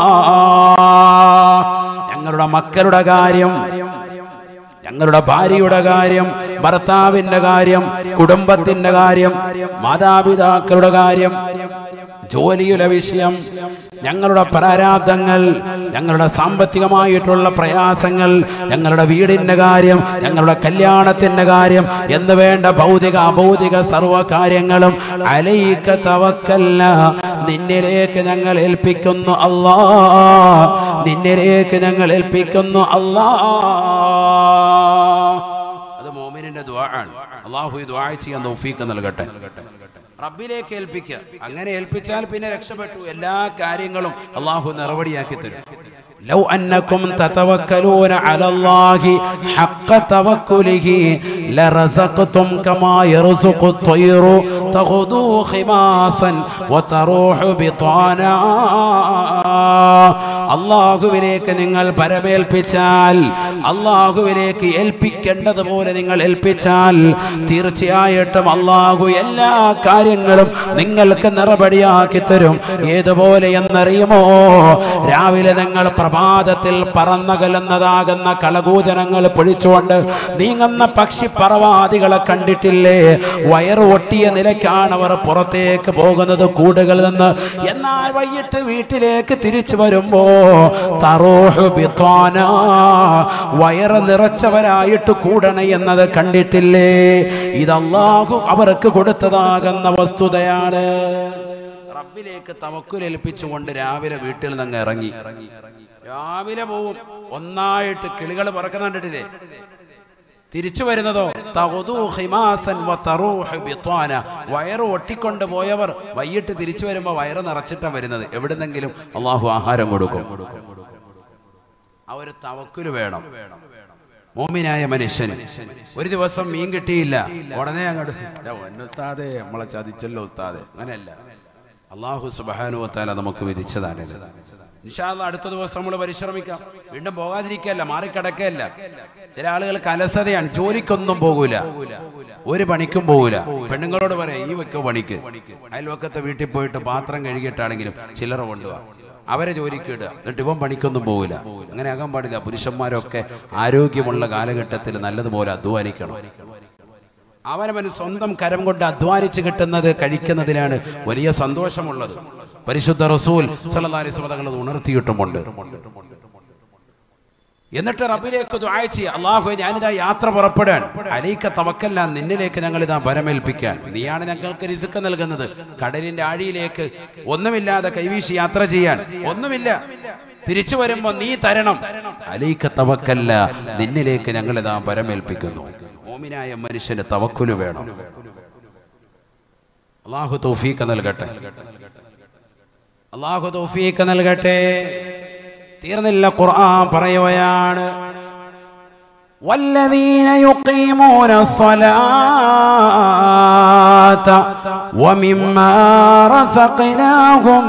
ഞങ്ങളുടെ മക്കളുടെ കാര്യം ഞങ്ങളുടെ ഭാര്യയുടെ കാര്യം ഭർത്താവിന്റെ കാര്യം കുടുംബത്തിന്റെ കാര്യം മാതാപിതാക്കളുടെ കാര്യം ജോലിയുടെ വിഷയം ഞങ്ങളുടെ പ്രാരാബ്ദങ്ങൾ ഞങ്ങളുടെ സാമ്പത്തികമായിട്ടുള്ള പ്രയാസങ്ങൾ ഞങ്ങളുടെ വീടിന്റെ കാര്യം ഞങ്ങളുടെ കല്യാണത്തിന്റെ കാര്യം എന്ന് വേണ്ട ഭൗതിക അഭൗതിക സർവ്വ കാര്യങ്ങളും അലയിക്ക തവക്കല്ല നിന്നിലേക്ക് ഞങ്ങൾ ഏൽപ്പിക്കുന്നു അല്ലാ നിന്നിലേക്ക് ഞങ്ങൾ ഏൽപ്പിക്കുന്നു അല്ലാ അത് മോമിനിന്റെ ദ്വാ ആണ് അള്ളാഹു ഈ ദ്വാ ചെയ്യാൻ തൗഫീക്ക് നൽകട്ടെ റബ്ബിലേക്ക് ഏൽപ്പിക്കുക അങ്ങനെ ഏൽപ്പിച്ചാൽ പിന്നെ രക്ഷപ്പെട്ടു എല്ലാ കാര്യങ്ങളും അള്ളാഹു നിറവടിയാക്കി തരും لو أنكم تتوكلون على الله حق توكله لرزقتم كما يرزق الطير تغدو خماصا وتروح بطانا അള്ളാഹുവിലേക്ക് നിങ്ങൾ പരമേൽപ്പിച്ചാൽ അള്ളാഹുവിലേക്ക് ഏൽപ്പിക്കേണ്ടതുപോലെ നിങ്ങൾ ഏൽപ്പിച്ചാൽ തീർച്ചയായിട്ടും അള്ളാഹു എല്ലാ കാര്യങ്ങളും നിങ്ങൾക്ക് നിറപടിയാക്കി തരും ഏതുപോലെ എന്നറിയുമോ രാവിലെ നിങ്ങൾ പ്രഭാതത്തിൽ പറന്നകലുന്നതാകുന്ന കളകൂചനങ്ങൾ പൊഴിച്ചുകൊണ്ട് നീങ്ങുന്ന പക്ഷി പറവാദികളെ കണ്ടിട്ടില്ലേ വയറ് ഒട്ടിയ നിലയ്ക്കാണ് അവർ പുറത്തേക്ക് പോകുന്നത് കൂടുകളിൽ നിന്ന് എന്നാൽ വൈകിട്ട് വീട്ടിലേക്ക് തിരിച്ചു വരുമ്പോ തറോഹ് ബിത്വാന വയറ് നിറച്ചവരായിട്ട് കൂടണ എന്നത് കണ്ടിട്ടില്ലേ ഇത് അള്ളാഹു അവർക്ക് കൊടുത്തതാകുന്ന വസ്തുതയാണ് റബ്ബിലേക്ക് തവക്കുലേൽപ്പിച്ചുകൊണ്ട് രാവിലെ വീട്ടിൽ നിന്ന് ഇറങ്ങി രാവിലെ പോവും ഒന്നായിട്ട് കിളികൾ പറക്കുന്ന കണ്ടിട്ടില്ലേ തിരിച്ചു വരുന്നതോ തഹുദു ഹിമാസൻ വ തറൂഹ് ബിത്വാന. വയറ് ഒട്ടിക്കൊണ്ട് പോയവർ വൈകിട്ട് തിരിച്ചു വരുമ്പോ വയറ് നിറച്ചിട്ടാ വരുന്നത് എവിടുന്നെങ്കിലും അള്ളാഹു ആഹാരം കൊടുക്കും ആ ഒരു തവക്കുല് വേണം മോമിനായ മനുഷ്യന് ഒരു ദിവസം മീൻ കിട്ടിയില്ല ഉടനെ അങ്ങോട്ട് "ദാ പൊന്നു ഉസ്താദേ നമ്മളെ ചതിച്ചല്ലോ ഉസ്താദേ അങ്ങനെയല്ല അള്ളാഹു സുബാനുവത്താല നമുക്ക് വിധിച്ചതാണ് നിഷാദ് അടുത്ത ദിവസം നമ്മൾ പരിശ്രമിക്കാം വീണ്ടും പോകാതിരിക്കല്ല മാറിക്കിടക്കല്ല ചില ആളുകൾക്ക് അലസതയാണ് ജോലിക്കൊന്നും പോകൂല ഒരു പണിക്കും പോകൂല പെണ്ണുങ്ങളോട് പറയാം ഈ വെക്ക പണിക്ക് അയൽവക്കത്തെ വീട്ടിൽ പോയിട്ട് പാത്രം കഴുകിയിട്ടാണെങ്കിലും ചില്ലറ കൊണ്ടുപോവാ അവരെ ജോലിക്ക് ഇടുക എന്നിട്ട് ഇവൻ പണിക്കൊന്നും പോകില്ല അങ്ങനെ ആകാൻ പാടില്ല പുരുഷന്മാരൊക്കെ ആരോഗ്യമുള്ള കാലഘട്ടത്തിൽ നല്ലതുപോലെ അധ്വാനിക്കണം അവനവൻ സ്വന്തം കരം കൊണ്ട് അധ്വാനിച്ച് കിട്ടുന്നത് കഴിക്കുന്നതിലാണ് വലിയ സന്തോഷമുള്ളത് പരിശുദ്ധ റസൂൽ സല്ലല്ലാഹു അലൈഹി വസല്ലം അത് ഉണർത്തിയിട്ടുമുണ്ട് എന്നിട്ട് റബ്ബിലേക്ക് ദുആ ചെയ്യ അള്ളാഹു ഞാനിതാ യാത്ര പുറപ്പെടാൻ അലൈക്ക തവക്കല്ല നിന്നിലേക്ക് ഞങ്ങൾ ഇതാ പരമേൽപ്പിക്കാൻ നീയാണ് ഞങ്ങൾക്ക് രിസുക്ക് നൽകുന്നത് കടലിന്റെ ആഴിയിലേക്ക് ഒന്നുമില്ലാതെ കൈവീശി യാത്ര ചെയ്യാൻ ഒന്നുമില്ല തിരിച്ചു വരുമ്പോ നീ തരണം അലൈക്ക തവക്കല്ല നിന്നിലേക്ക് ഞങ്ങൾ ഇതാ പരമേൽപ്പിക്കുന്നു മോമിനായ മനുഷ്യന് തവക്കുല് വേണം അള്ളാഹു തൗഫീഖ് നൽകട്ടെ അള്ളാഹു തൗഫീഖ് നൽകട്ടെ തീർന്നില്ല ഖുർആൻ പറയുകയാണ് والذين يقيمون الصلاة ومما رزقناهم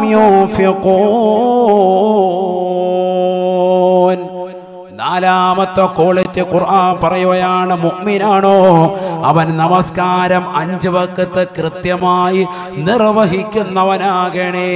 ينفقون നാലാമത്തെ ക്വാളിറ്റി ഖുർആൻ പറയുകയാണ് മുഅ്മിനാണോ അവൻ നമസ്കാരം അഞ്ച് വക്കത്ത് കൃത്യമായി നിർവഹിക്കുന്നവനാകണേ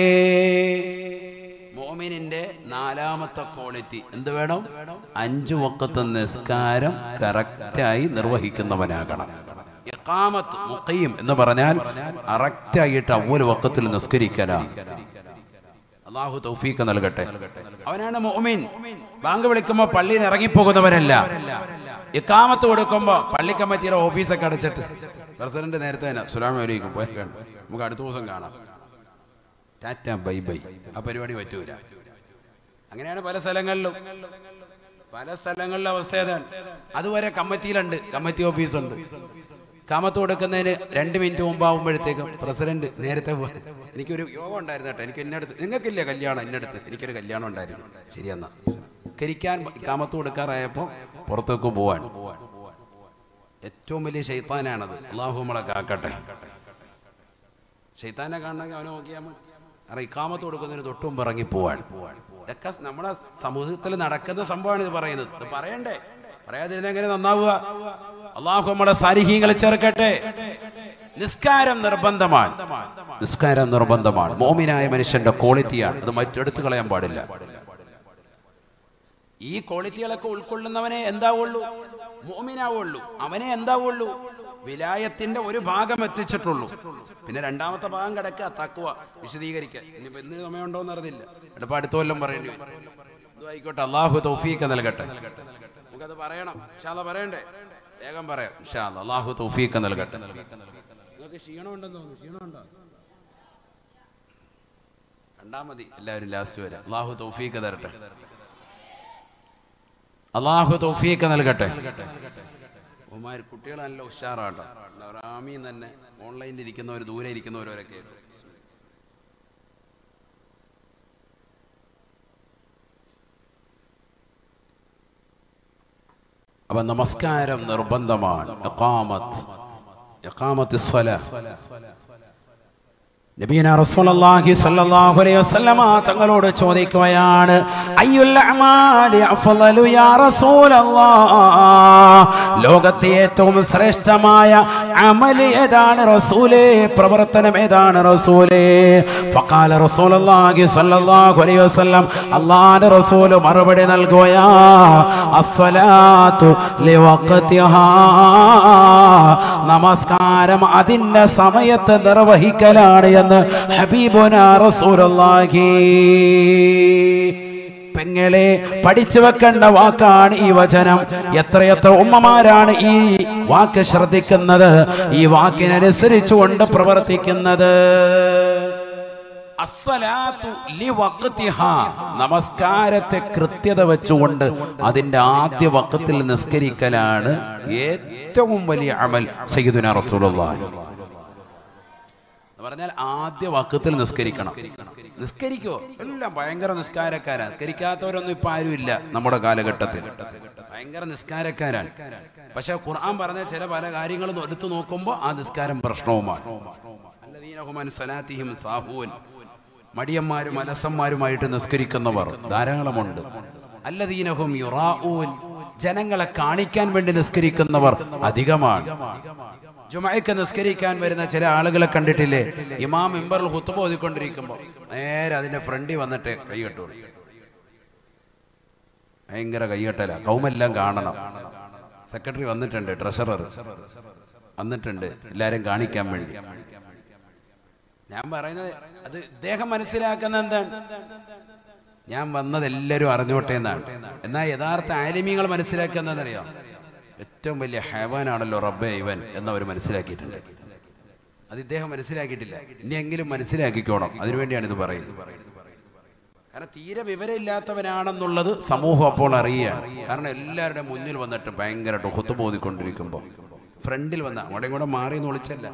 മോമിനിന്റെ നാലാമത്തെ ക്വാളിറ്റി എന്ത് വേണം അഞ്ചു വക്കത്ത് നിസ്കാരം കറക്റ്റായി നിർവഹിക്കുന്നവനാകണം ഇഖാമത്ത് മുഖയും എന്ന് പറഞ്ഞാൽ കറക്റ്റായിട്ട് അവല് വക്കത്തിൽ നിസ്കരിക്കലാണ് അള്ളാഹു തൗഫീഖ് നൽകട്ടെ അവനാണ് മോമിൻ ബാങ്ക് വിളിക്കുമ്പോ പള്ളിയിൽ ഇറങ്ങിപ്പോകുന്നവരല്ല ഇക്കാമത്ത് കൊടുക്കുമ്പോ പള്ളി കമ്മിറ്റിയുടെ ഓഫീസൊക്കെ അടച്ചിട്ട് പ്രസിഡന്റ് നേരത്തെ തന്നെ സുലാം വലൈക്കും പോയി കാണും. നമുക്ക് അടുത്ത ദിവസം കാണാം ടാറ്റ ബൈ ബൈ ആ പരിപാടി പറ്റൂല അങ്ങനെയാണ് പല സ്ഥലങ്ങളിലും പല സ്ഥലങ്ങളിലെ അവസ്ഥ ഏതാണ് അതുവരെ കമ്മിറ്റിയിലുണ്ട് കമ്മിറ്റി ഓഫീസുണ്ട് കാമത്ത് കൊടുക്കുന്നതിന് രണ്ട് മിനിറ്റ് മുമ്പാവുമ്പോഴത്തേക്കും പ്രസിഡന്റ് നേരത്തെ പോ- എനിക്കൊരു യോഗം ഉണ്ടായിരുന്നു കേട്ടോ എനിക്ക് ഇന്നടുത്ത് നിങ്ങൾക്കില്ല കല്യാണം ഇന്നടുത്ത് എനിക്കൊരു കല്യാണം ഉണ്ടായിരുന്നു ശരിയെന്നാ കരിക്കാൻ കാമത്ത് കൊടുക്കാറായപ്പോൾ പുറത്തേക്ക് പോവാൻ ഏറ്റവും വലിയ ശൈത്താനാണത് അള്ളാഹു നമ്മളെ കാക്കട്ടെ ഷെയ്ത്താനെ കാണണമെങ്കിൽ അവനെ നോക്കിയാൽ മതി കാരണം ഇക്കാമത്ത് കൊടുക്കുന്നതിന് തൊട്ടും ഇറങ്ങി പോവാൻ ഇതൊക്കെ നമ്മുടെ സമൂഹത്തിൽ നടക്കുന്ന സംഭവമാണ് ഇത് പറയുന്നത് ഇത് പറയണ്ടേ പറയാതിരുന്ന എങ്ങനെ നന്നാവുക അള്ളാഹു നമ്മുടെ സാരിഹീങ്ങളെ ചേർക്കട്ടെ നിസ്കാരം നിർബന്ധമാണ് നിസ്കാരം നിർബന്ധമാണ് മോമിനായ മനുഷ്യന്റെ ക്വാളിറ്റിയാണ് അത് മറ്റെടുത്ത് കളയാൻ പാടില്ല ഈ ക്വാളിറ്റികളൊക്കെ ഉൾക്കൊള്ളുന്നവനെ എന്താവുള്ളൂ മോമിനാവുള്ളൂ അവനെ എന്താവുള്ളൂ വിലായത്തിന്റെ ഒരു ഭാഗം എത്തിച്ചിട്ടുള്ളൂ പിന്നെ രണ്ടാമത്തെ ഭാഗം കിടക്കുക തക്കുവ വിശദീകരിക്കുക ഇനിയിപ്പോ എന്തിന് സമയമുണ്ടോന്ന് അറിയില്ല എടുപ്പ അടുത്ത കൊല്ലം പറയേണ്ടി വരും ഇത് ആയിക്കോട്ടെ അള്ളാഹു തൗഫീഖ് നൽകട്ടെ നമുക്കത് പറയണം ഇൻഷാല്ല പറയണ്ടേ വേഗം പറയാം ഇൻഷാല്ല അള്ളാഹു തൗഫീഖ് നൽകട്ടെ നിങ്ങൾക്ക് ക്ഷീണമുണ്ടെന്ന് തോന്നുന്നു ക്ഷീണമുണ്ടോ കണ്ടാ മതി എല്ലാവരും ലാസ്റ്റ് വരെ അള്ളാഹു തൗഫീഖ് തരട്ടെ അള്ളാഹു തൗഫീഖ് നൽകട്ടെ ഉമാർ കുട്ടികൾ നല്ല ഉഷാറാട്ടോ റാമിയിൽ തന്നെ ഓൺലൈനിൽ ഇരിക്കുന്നവർ ദൂരെ ഇരിക്കുന്നവരൊക്കെ അപ്പൊ നമസ്കാരം നിർബന്ധമാണ് ഇഖാമത്ത് ഇഖാമത്ത് സ്വല നബീന റസൂലുള്ളാഹി സ്വല്ലല്ലാഹു അലൈഹി വസല്ലമ തങ്ങളോട് ചോദിക്കുകയാണ് അയ്യുൽ അഅമാലി അഫ്ളലു യാ റസൂലല്ലാഹ് ലോകത്തെ ഏറ്റവും ശ്രേഷ്ഠമായ അമൽ ഏതാണ് റസൂലേ പ്രവർത്തനം ഏതാണ് റസൂലേ ഫഖാല റസൂലുള്ളാഹി സ്വല്ലല്ലാഹു അലൈഹി വസല്ലം അല്ലാഹുവിന്റെ റസൂൽ മറുപടി നൽകുകയാ അസ്സലാത്തു ലിവഖതിഹാ നമസ്കാരം അതിന്റെ സമയത്ത് നിർവഹിക്കലാണ് എന്ന് ഹബീബുന റസൂലുള്ളാഹി പെങ്ങളെ പഠിച്ചു വെക്കേണ്ട വാക്കാണ് ഈ വചനം എത്രയെത്ര ഉമ്മമാരാണ് ഈ വാക്ക് ശ്രദ്ധിക്കുന്നത് ഈ വാക്കിനനുസരിച്ചുകൊണ്ട് പ്രവർത്തിക്കുന്നത് അസ്സലാത്തു ലിവഖ്തിഹാ. നമസ്കാരത്തെ കൃത്യത വെച്ചുകൊണ്ട് അതിന്റെ ആദ്യ വക്കത്തിൽ നിസ്കരിക്കലാണ് ഏറ്റവും വലിയ അമൽ സയ്യിദുന റസൂലുള്ളാഹി എന്ന് പറഞ്ഞാൽ ആദ്യ വക്കത്തിൽ നിസ്കരിക്കണം നിസ്കരിക്കോ എല്ലാം ഭയങ്കര നിസ്കാരക്കാരാണ് നിസ്കരിക്കാത്തവരൊന്നും ഇപ്പൊ ആരും ഇല്ല നമ്മുടെ കാലഘട്ടത്തിൽ ഭയങ്കര നിസ്കാരക്കാരാണ് പക്ഷെ ഖുർആൻ പറഞ്ഞ ചില പല കാര്യങ്ങളും എടുത്തു നോക്കുമ്പോൾ ആ നിസ്കാരം പ്രശ്നവുമാണ് അല്ലദീനഹും അൻ സലാത്തിഹിം സാഹൂൻ മടിയന്മാരും അലസന്മാരുമായിട്ട് നിസ്കരിക്കുന്നവർ ധാരാളമുണ്ട് അല്ലദീനഹും യുറാഊൻ ജനങ്ങളെ കാണിക്കാൻ വേണ്ടി നിസ്കരിക്കുന്നവർ അധികമാണ് ജുമയ്ക്ക് നിസ്കരിക്കാൻ വരുന്ന ചില ആളുകളെ കണ്ടിട്ടില്ലേ ഇമാം മെമ്പറിൽ ഹുത്തുബ ഓതിക്കൊണ്ടിരിക്കുമ്പോൾ നേരെ അതിന്റെ ഫ്രണ്ടിൽ വന്നിട്ട് കൈകെട്ടു ഭയങ്കര കൈകെട്ടല കൗമെല്ലാം കാണണം സെക്രട്ടറി വന്നിട്ടുണ്ട് ട്രഷറർ വന്നിട്ടുണ്ട് എല്ലാരും കാണിക്കാൻ വേണ്ടി ഞാൻ പറയുന്നത് അത് ഇദ്ദേഹം മനസ്സിലാക്കുന്ന എന്താണ് ഞാൻ വന്നത് എല്ലാവരും അറിഞ്ഞോട്ടെ എന്നാണ് എന്നാൽ യഥാർത്ഥ ആലിമീങ്ങൾ മനസ്സിലാക്കുന്നതെന്നറിയാം ഏറ്റവും വലിയ ഹേവാനാണല്ലോ റബ്ബെ ഇവൻ എന്നവർ മനസ്സിലാക്കിയിട്ടുണ്ട് അത് ഇദ്ദേഹം മനസ്സിലാക്കിയിട്ടില്ല ഇനിയെങ്കിലും മനസ്സിലാക്കിക്കോണം അതിനുവേണ്ടിയാണ് ഇത് പറയുന്നത് കാരണം തീരെ വിവരമില്ലാത്തവനാണെന്നുള്ളത് സമൂഹം അപ്പോൾ അറിയുകയാണ് കാരണം എല്ലാവരുടെ മുന്നിൽ വന്നിട്ട് ഭയങ്കരമായിട്ട് ഹുത്തുബോധിക്കൊണ്ടിരിക്കുമ്പോൾ ഫ്രണ്ടിൽ വന്ന അവിടെ കൂടെ മാറി എന്ന് വിളിച്ചല്ല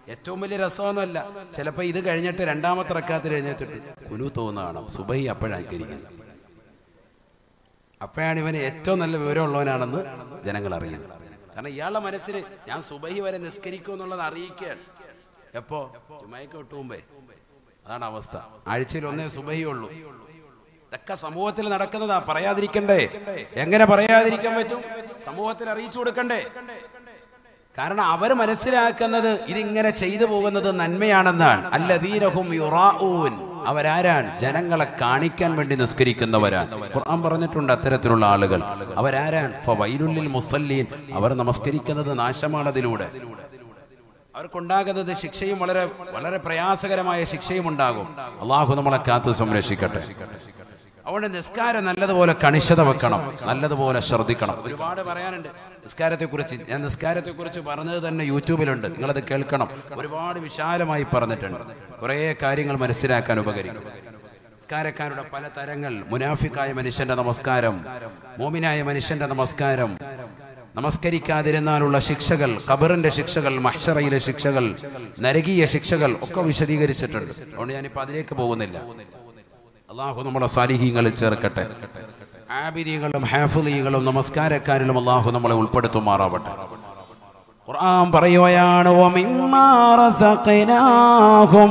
ഏറ്റവും വലിയ രസമൊന്നുമല്ല ചിലപ്പോൾ ഇത് കഴിഞ്ഞിട്ട് രണ്ടാമത്തെ റക്കാത്തിൽ എഴുന്നേറ്റിട്ട് കുനു തോന്നുന്ന കാണാം സുബൈ അപ്പോഴാക്കിയിരിക്കുന്നത് അപ്പോഴാണ് ഇവന് ഏറ്റവും നല്ല വിവരമുള്ളവനാണെന്ന് ജനങ്ങൾ അറിയുന്നത് കാരണം ഇയാളുടെ മനസ്സിൽ ഞാൻ സുബൈ വരെ നിസ്കരിക്കും എന്നുള്ളത് അറിയിക്കുകയാണ് എപ്പോ ചുമയൊക്കെ വിട്ടു മുമ്പേ അതാണ് അവസ്ഥ ആഴ്ചയിൽ ഒന്നേ സുബൈ ഉള്ളൂ ഇതൊക്കെ സമൂഹത്തിൽ നടക്കുന്നതാ പറയാതിരിക്കണ്ടേ എങ്ങനെ പറയാതിരിക്കാൻ പറ്റും സമൂഹത്തിൽ അറിയിച്ചു കൊടുക്കണ്ടേ കാരണം അവർ മനസ്സിലാക്കുന്നത് ഇതിങ്ങനെ ചെയ്തു പോകുന്നത് നന്മയാണെന്നാണ് അല്ലദീനഹും യുറാഊൻ അവരാരാണ് ജനങ്ങളെ കാണിക്കാൻ വേണ്ടി നിസ്കരിക്കുന്നവരാണ് ഖുർആൻ പറഞ്ഞിട്ടുണ്ട് അത്തരത്തിലുള്ള ആളുകൾ അവരാരാണ് ഫവൈലുല്ലിൽ മുസല്ലീൻ അവർ നമസ്കരിക്കുന്നത് നാശമാണതിലൂടെ അവർക്കുണ്ടാകുന്നത് ശിക്ഷയും വളരെ വളരെ പ്രയാസകരമായ ശിക്ഷയും ഉണ്ടാകും അള്ളാഹു നമ്മളെ കാത്തു സംരക്ഷിക്കട്ടെ അതുകൊണ്ട് നിസ്കാരം നല്ലതുപോലെ കണിശത വെക്കണം നല്ലതുപോലെ ശ്രദ്ധിക്കണം ഒരുപാട് പറയാനുണ്ട് നിസ്കാരത്തെ കുറിച്ച് ഞാൻ നിസ്കാരത്തെ കുറിച്ച് പറഞ്ഞത് തന്നെ യൂട്യൂബിലുണ്ട് നിങ്ങളത് കേൾക്കണം ഒരുപാട് വിശാലമായി പറഞ്ഞിട്ടുണ്ട് കുറേ കാര്യങ്ങൾ മനസ്സിലാക്കാൻ ഉപകരിക്കും നിസ്കാരക്കാരുടെ പല തരങ്ങൾ മുനാഫിക്കായ മനുഷ്യന്റെ നമസ്കാരം മോമിനായ മനുഷ്യന്റെ നമസ്കാരം നമസ്കരിക്കാതിരുന്നാലുള്ള ശിക്ഷകൾ ഖബറിന്റെ ശിക്ഷകൾ മഹ്ഷറയിലെ ശിക്ഷകൾ നരകീയ ശിക്ഷകൾ ഒക്കെ വിശദീകരിച്ചിട്ടുണ്ട് അതുകൊണ്ട് ഞാനിപ്പോൾ അതിലേക്ക് പോകുന്നില്ല അള്ളാഹു നമ്മുടെ സാലിഹീങ്ങളിൽ ചേർക്കട്ടെ ആബിദികളും ഹാഫിലികളും നമസ്കാരക്കാരിലും അള്ളാഹു നമ്മളെ ഉൾപ്പെടുത്തുമാറാവട്ടെ ഖുർആൻ പറയുകയാണ് وَمِمَّا رَزَقْنَاهُمْ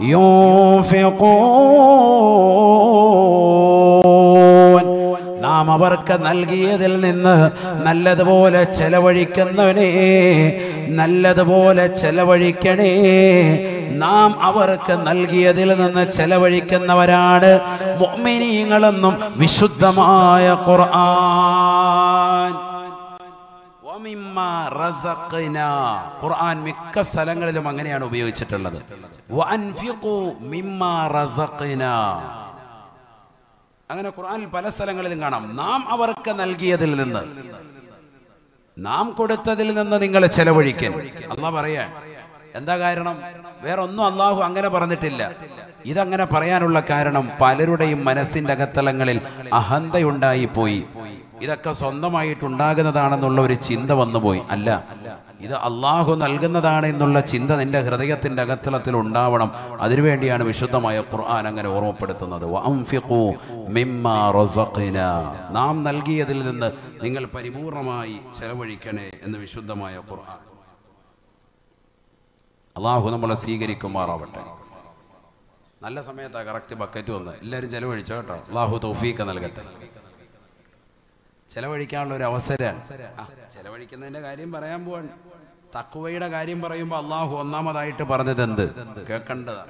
يُنْفِقُونَ നാം അവർക്ക് നൽകിയതിൽ നിന്ന് നല്ലതുപോലെ ചെലവഴിക്കുന്നവനെ നല്ലതുപോലെ ചെലവഴിക്കണേ നാം അവർക്ക് നൽകിയതിൽ നിന്ന് ചെലവഴിക്കുന്നവരാണ് മുഅ്മിനീങ്ങളെന്നും വിശുദ്ധമായ ഖുർആൻ വമിമ്മ റസഖ്നാ. ഖുർആൻ മിക്ക സ്ഥലങ്ങളിലും അങ്ങനെയാണ് ഉപയോഗിച്ചിട്ടുള്ളത് വഅൻഫിഖു മിമ്മ റസഖ്നാ. അങ്ങനെ ഖുർആനിൽ പല സ്ഥലങ്ങളിലും കാണാം നാം അവർക്ക് നൽകിയതിൽ നിന്ന് നാം കൊടുത്തതിൽ നിന്ന് നിങ്ങൾ ചെലവഴിക്കൻ അള്ളാഹ് പറയാൻ എന്താ കാരണം വേറെ ഒന്നും അള്ളാഹു അങ്ങനെ പറഞ്ഞിട്ടില്ല ഇതങ്ങനെ പറയാനുള്ള കാരണം പലരുടെയും മനസ്സിന്റെ അകത്തളങ്ങളിൽ അഹന്തയുണ്ടായി പോയി ഇതൊക്കെ സ്വന്തമായിട്ടുണ്ടാകുന്നതാണെന്നുള്ള ഒരു ചിന്ത വന്നുപോയി അല്ല ഇത് അള്ളാഹു നൽകുന്നതാണ് എന്നുള്ള ചിന്ത നിന്റെ ഹൃദയത്തിന്റെ അകത്തളത്തിൽ ഉണ്ടാവണം അതിനുവേണ്ടിയാണ് വിശുദ്ധമായ ഖുർആൻ അങ്ങനെ ഓർമ്മപ്പെടുത്തുന്നത് വഅൻഫിഖൂ മിമ്മാ റസഖ്നാ. നാം നൽകിയതിൽ നിന്ന് നിങ്ങൾ പരിപൂർണമായി ചെലവഴിക്കണേ എന്ന് വിശുദ്ധമായ ഖുർആൻ അള്ളാഹു നമ്മളെ സ്വീകരിക്കുമാറാവട്ടെ നല്ല സമയത്താണ് കറക്റ്റ് ബക്കറ്റ് വന്ന് എല്ലാവരും ചെലവഴിച്ചോ കേട്ടോ അള്ളാഹു തൗഫീഖ് നൽകട്ടെ ചെലവഴിക്കാനുള്ള ഒരു അവസരമാണ് ആ, ചെലവഴിക്കുന്നതിന്റെ കാര്യം പറയാൻ പോവാൻ തക്കുവയുടെ കാര്യം പറയുമ്പോൾ അള്ളാഹു ഒന്നാമതായിട്ട് പറഞ്ഞത് എന്ത് കേൾക്കേണ്ടതാണ്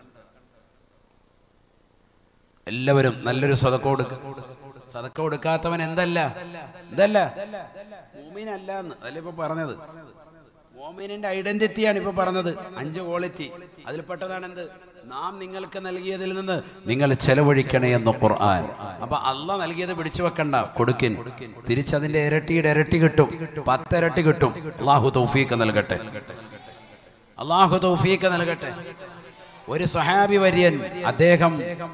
എല്ലാവരും നല്ലൊരു സതക്ക കൊടുക്ക സതക്ക കൊടുക്കാത്തവൻ എന്തല്ല എന്തല്ല മോമിനല്ല എന്ന് അതല്ലേ ഇപ്പൊ പറഞ്ഞത് മോമിനിന്റെ ഐഡന്റിറ്റിയാണ് ഇപ്പൊ പറഞ്ഞത് അഞ്ച് ക്വാളിറ്റി അതിൽപ്പെട്ടതാണ് എന്ത് നാം നിങ്ങൾക്ക് നൽകിയതിൽ നിന്ന് നിങ്ങൾ ചെലവഴിക്കണേ എന്ന് ഖുർആൻ അപ്പൊ അല്ല നൽകിയത് പിടിച്ചു വെക്കണ്ട കൊടുക്കിൻ തിരിച്ചതിന്റെ ഇരട്ടിയുടെ ഇരട്ടി കിട്ടും പത്തിരട്ടി കിട്ടും അള്ളാഹു തൗഫീഖ് നൽകട്ടെ അള്ളാഹു തൗഫീഖ് നൽകട്ടെ ഒരു സഹാബി വര്യൻ അദ്ദേഹം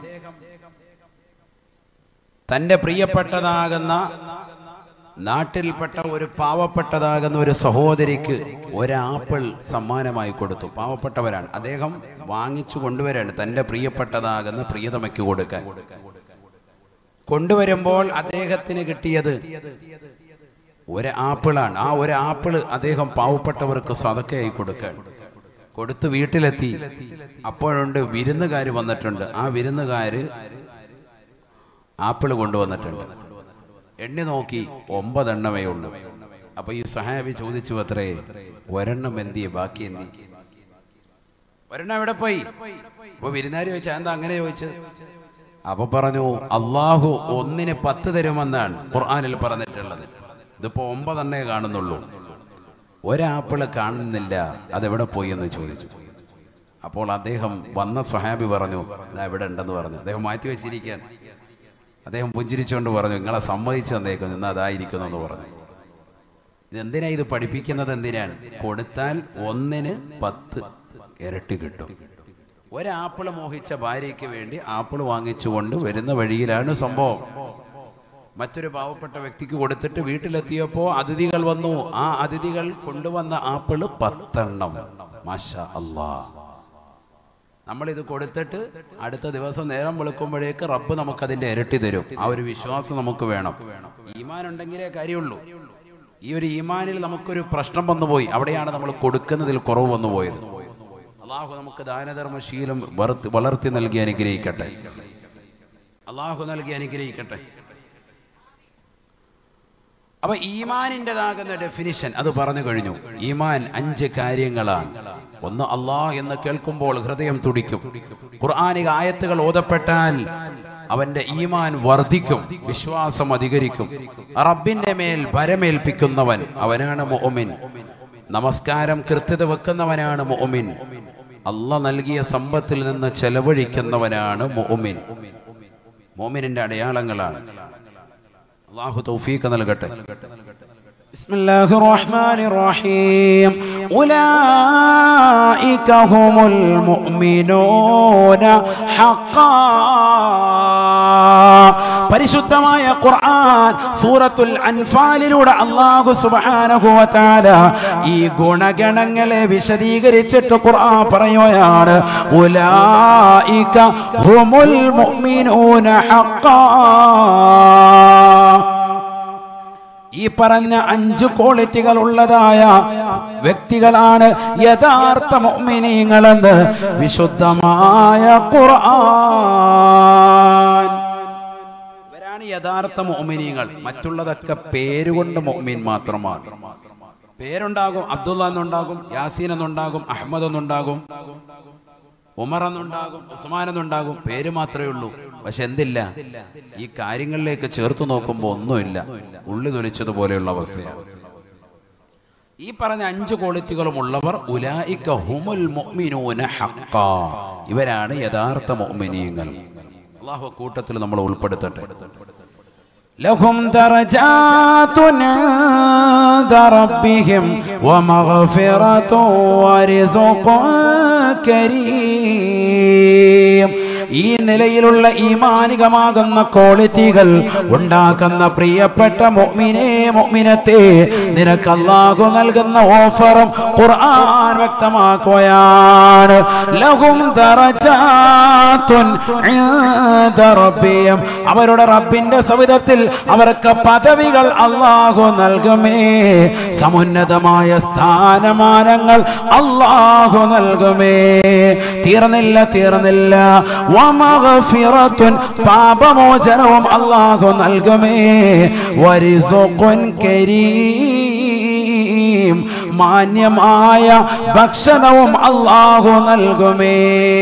തന്റെ പ്രിയപ്പെട്ടതാകുന്ന നാട്ടിൽപ്പെട്ട ഒരു പാവപ്പെട്ടതാകുന്ന ഒരു സഹോദരിക്ക് ഒരു ആപ്പിൾ സമ്മാനമായി കൊടുത്തു പാവപ്പെട്ടവരാണ് അദ്ദേഹം വാങ്ങിച്ചു കൊണ്ടുവരാണ് തന്റെ പ്രിയപ്പെട്ടതാകുന്ന പ്രിയതമയ്ക്ക് കൊടുക്കാൻ കൊണ്ടുവരുമ്പോൾ അദ്ദേഹത്തിന് കിട്ടിയത് ഒരു ആപ്പിളാണ് ആ ഒരു ആപ്പിള് അദ്ദേഹം പാവപ്പെട്ടവർക്ക് സതക്കയായി കൊടുക്കാൻ കൊടുത്ത് വീട്ടിലെത്തി അപ്പോഴുണ്ട് വിരുന്നുകാർ വന്നിട്ടുണ്ട് ആ വിരുന്നുകാര് ആപ്പിള് കൊണ്ടുവന്നിട്ടുണ്ട് എണ്ണി നോക്കി ഒമ്പതെണ്ണമേ ഉള്ളൂ അപ്പൊ ഈ സഹാബി ചോദിച്ചു അത്രേ ഒരെണ്ണം എന്തിയെ ബാക്കി എന്തി ഒരെണ്ണം എവിടെ പോയി അപ്പൊ വിരുന്നാരി ചോദിച്ചാ എന്താ അങ്ങനെ ചോദിച്ചത് അപ്പൊ പറഞ്ഞു അള്ളാഹു ഒന്നിന് പത്ത് തരുമെന്നാണ് ഖുർആനിൽ പറഞ്ഞിട്ടുള്ളത് ഇതിപ്പോ ഒമ്പതെണ്ണേ കാണുന്നുള്ളൂ ഒരാപ്പിള് കാണുന്നില്ല അതെവിടെ പോയി എന്ന് ചോദിച്ചു അപ്പോൾ അദ്ദേഹം വന്ന സ്വഹാബി പറഞ്ഞു "ദാ ഇവിടെ ഉണ്ടെന്ന് പറഞ്ഞു അദ്ദേഹം മാറ്റി വെച്ചിരിക്കാൻ അദ്ദേഹം പുഞ്ചിരിച്ചുകൊണ്ട് പറഞ്ഞു നിങ്ങളെ സമ്മതിച്ചു തന്നേക്കും ഇന്ന് അതായിരിക്കുന്നു എന്ന് പറഞ്ഞു ഇതെന്തിനാ ഇത് പഠിപ്പിക്കുന്നത് എന്തിനാണ് കൊടുത്താൽ ഒന്നിന് പത്ത് ഇരട്ടി കിട്ടും ഒരാപ്പിള് മോഹിച്ച ഭാര്യയ്ക്ക് വേണ്ടി ആപ്പിള് വാങ്ങിച്ചുകൊണ്ട് വരുന്ന വഴിയിലാണ് സംഭവം മറ്റൊരു പാവപ്പെട്ട വ്യക്തിക്ക് കൊടുത്തിട്ട് വീട്ടിലെത്തിയപ്പോൾ അതിഥികൾ വന്നു ആ അതിഥികൾ കൊണ്ടുവന്ന ആപ്പിള് പത്തെണ്ണം മാഷ അല്ലാ നമ്മളിത് കൊടുത്തിട്ട് അടുത്ത ദിവസം നേരം വെളുക്കുമ്പോഴേക്ക് റബ്ബ് നമുക്കതിന്റെ ഇരട്ടി തരും ആ ഒരു വിശ്വാസം നമുക്ക് വേണം ഈമാൻ ഉണ്ടെങ്കിലേ കാര്യമുള്ളൂ ഈ ഒരു ഈമാനിൽ നമുക്കൊരു പ്രശ്നം വന്നുപോയി അവിടെയാണ് നമ്മൾ കൊടുക്കുന്നതിൽ കുറവ് വന്നു പോയത് അള്ളാഹു നമുക്ക് ദാനധർമ്മശീലം വളർത്തി വളർത്തി നൽകി അനുഗ്രഹിക്കട്ടെ അള്ളാഹു നൽകി അനുഗ്രഹിക്കട്ടെ അപ്പൊ ഈമാനിൻ്റെതാകുന്ന ഡെഫിനിഷൻ അത് പറഞ്ഞു കഴിഞ്ഞു ഈമാൻ അഞ്ച് കാര്യങ്ങളാണ് ഒന്ന് അള്ളാഹ് എന്ന് കേൾക്കുമ്പോൾ ഹൃദയം തുടിക്കും ഖുർആാനിക ആയത്തുകൾ ഓതപ്പെട്ടാൽ അവന്റെ ഈമാൻ വർദ്ധിക്കും വിശ്വാസം അധികരിക്കും റബ്ബിന്റെ മേൽ ഭരമേൽപ്പിക്കുന്നവൻ അവനാണ് മുഅ്മിൻ നമസ്കാരം കൃത്യത വെക്കുന്നവനാണ് മുഅ്മിൻ അല്ല നൽകിയ സമ്പത്തിൽ നിന്ന് ചെലവഴിക്കുന്നവനാണ് മുഅ്മിൻ മുഅ്മിനിന്റെ അടയാളങ്ങളാണ് അള്ളാഹു തൗഫീഖ് നൽകട്ടെ بسم الله الرحمن الرحيم أولئك هم المؤمنون حقا പരിശുദ്ധമായ ഖുർആൻ സൂറത്തുൽ അൻഫാലിലൂടെ അല്ലാഹു സുബ്ഹാനഹു വ തആല ഈ ഗുണഗണങ്ങളെ വിശദീകരിച്ചിട്ട് ഖുർആൻ പറയുകയാണ് ഉലായിക ഹുമുൽ മുഅ്മിനൂന ഹഖാ ഈ പറഞ്ഞ അഞ്ച് ക്വാളിറ്റികൾ ഉള്ളതായ വ്യക്തികളാണ് യഥാർത്ഥ മുഅ്മിനീങ്ങളെന്ന് വിശുദ്ധമായ ഖുർആൻ ഇവരാണ് യഥാർത്ഥ മോമിനിയങ്ങൾ മറ്റുള്ളതൊക്കെ പേരുകൊണ്ട് മോമിൻ മാത്രമാണ് പേരുണ്ടാകും അബ്ദുള്ള എന്നുണ്ടാകും യാസീൻ എന്നുണ്ടാകും അഹമ്മദ് എന്നുണ്ടാകും ഉമർ എന്നുണ്ടാകും ഉസ്മാൻ എന്നുണ്ടാകും പേര് മാത്രമേ ഉള്ളൂ പക്ഷെ എന്തില്ല ഈ കാര്യങ്ങളിലേക്ക് ചേർത്ത് നോക്കുമ്പോൾ ഒന്നുമില്ല ഉള്ളി തൊലിച്ചതുപോലെയുള്ള അവസ്ഥയാണ് ഈ പറഞ്ഞ അഞ്ച് ക്വാളിറ്റികളും ഉള്ളവർ ഉലായിക ഹുമുൽ മുഅ്മിനൂന ഹഖാ ഇവരാണ് യഥാർത്ഥ മുഅ്മിനീങ്ങൾ അള്ളാഹു കൂട്ടത്തിൽ നമ്മൾ ഉൾപ്പെടുത്തട്ടെ لهم درجات عند ربهم ومغفرة ورزق كريم ഈ നിലയിലുള്ള ഈമാനികമാകുന്ന ക്വാളിറ്റികൾ ഉണ്ടാക്കുന്ന പ്രിയപ്പെട്ട മൊമിനെ മൊമിനത്തെ നിനക്ക് അല്ലാഹു നൽകുന്ന ഓഫറും ഖുർആൻ വ്യക്തമാക്കുകയാണ് ലഹും ദറജാത്തുൻ ഇൻദ റബ്ബിയും അവരുടെ റബ്ബിന്റെ സവിധത്തിൽ അവർക്ക് പദവികൾ അല്ലാഹു നൽകുമേ സമുന്നതമായ സ്ഥാനമാനങ്ങൾ അല്ലാഹു നൽകുമേ തീർന്നില്ല തീർന്നില്ല വമഗ്ഫിറത്തുൻ പാപമോചനവും അല്ലാഹു നൽകുമേ വരിസുഖുൻ കരീം മാന്യമായ ഭക്ഷണവും അല്ലാഹു നൽകുമേ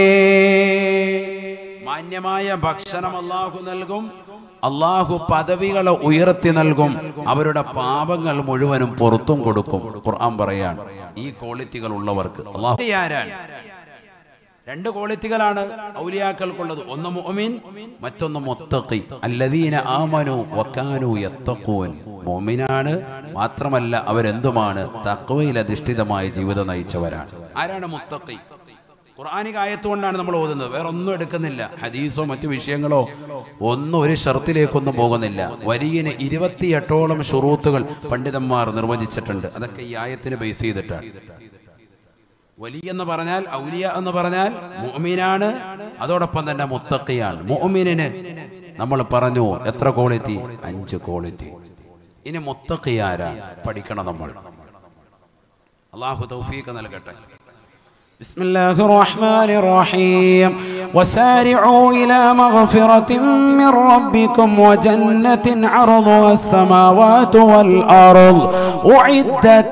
മാന്യമായ ഭക്ഷണം അള്ളാഹു നൽകും അള്ളാഹു പദവികളെ ഉയർത്തി നൽകും അവരുടെ പാപങ്ങൾ മുഴുവനും പുറത്തും കൊടുക്കും ഖുർആൻ പറയാണ് ഈ ക്വാളിറ്റികൾ ഉള്ളവർക്ക് അള്ളാഹു ആരാണ് രണ്ട് ക്വാളിറ്റികളാണ് ഔലിയാക്കൾക്കുള്ളത് ഒന്ന് മുഅ്മിൻ മറ്റൊന്ന് മുത്തഖി അല്ലദീന ആമനു വക്കാനു യത്തഖൂൻ മുഅ്മിനാണ് മാത്രമല്ല അവരെന്തുമാണ് തഖ്വയിൽ അധിഷ്ഠിതമായ ജീവിതം നയിച്ചവരാണ് ആരാണ് മുത്തഖി ഖുർആാനിക ആയത്തുകൊണ്ടാണ് നമ്മൾ ഓതുന്നത് വേറെ ഒന്നും എടുക്കുന്നില്ല ഹദീസോ മറ്റു വിഷയങ്ങളോ ഒന്നും ഒരു ഷർത്തിലേക്കൊന്നും പോകുന്നില്ല വലിയന് ഇരുപത്തിയെട്ടോളം ഷുറൂത്തുകൾ പണ്ഡിതന്മാർ നിർവചിച്ചിട്ടുണ്ട് അതൊക്കെ ഈ ആയത്തിന് ബേസ് ചെയ്തിട്ടാണ് വലിയ എന്ന് പറഞ്ഞാൽ ഔലിയ എന്ന് പറഞ്ഞാൽ മുഅ്മിനാണ് അതോടൊപ്പം തന്നെ മുത്തഖിയാണ് മുഅ്മിനിന് നമ്മൾ പറഞ്ഞു എത്ര ക്വാളിറ്റി അഞ്ച് ക്വാളിറ്റി ഇനി മുത്തഖിയാരാ പഠിക്കണം നമ്മൾ അള്ളാഹു തൗഫീഖ് നൽകട്ടെ بسم الله الرحمن الرحيم وسارعوا إلى مغفرة من ربكم وجنة عرضها السماوات والأرض أعدت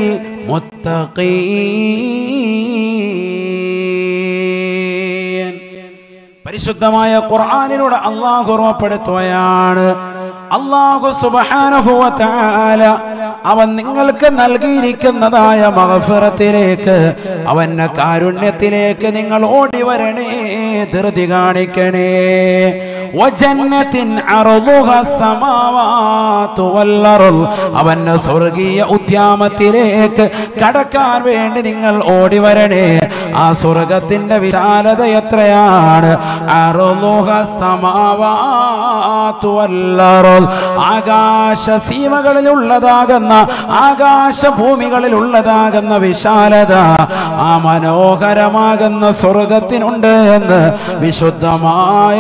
للمتقين പരിശുദ്ധമായ ഖുർആനിലൂടെ അള്ളാഹു ഉറപ്പെടുത്തുകയാണ് അള്ളാഹു സുബാനുഭവത്താല അവൻ നിങ്ങൾക്ക് നൽകിയിരിക്കുന്നതായ മഹഫിറത്തിലേക്ക് അവന്റെ കാരുണ്യത്തിലേക്ക് നിങ്ങൾ ഓടി വരണേ ധൃതി കാണിക്കണേ വജന്നത്തിൻ അറുതുഹ സമാവാതു വല്ലറുൽ അവന്റെ സ്വർഗീയ ഉദ്യാമത്തിലേക്ക് കടക്കാൻ വേണ്ടി നിങ്ങൾ ഓടി വരണേ ആ സ്വർഗത്തിന്റെ വിശാലത എത്രയാണ് അറുലുഹ സമാവാതു വല്ലറുൽ. ആകാശ സീമകളിലുള്ളതാകുന്ന ആകാശ ഭൂമികളിലുള്ളതാകുന്ന വിശാലത ആ മനോഹരമാകുന്ന സ്വർഗത്തിനുണ്ട് എന്ന് വിശുദ്ധമായ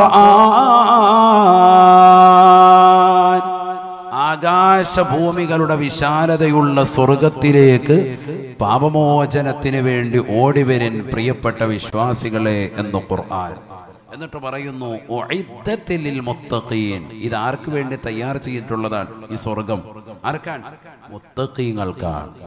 ഖുർആൻ ആകാശഭൂമികളുടെ വിശാലതയുള്ള സ്വർഗത്തിലേക്ക് പാപമോചനത്തിന് വേണ്ടി ഓടിവരൻ പ്രിയപ്പെട്ട വിശ്വാസികളെ എന്ന് ഖുർആൻ എന്നിട്ട് പറയുന്നു "ഉഇദ്ദത്തിൽ ലിൽ മുത്തഖീൻ." ഇത് ആർക്ക് വേണ്ടി തയ്യാർ ചെയ്തിട്ടുള്ളതാണ് ഈ സ്വർഗം ആർക്കാണ് മുത്തഖീങ്ങൾക്കാണ്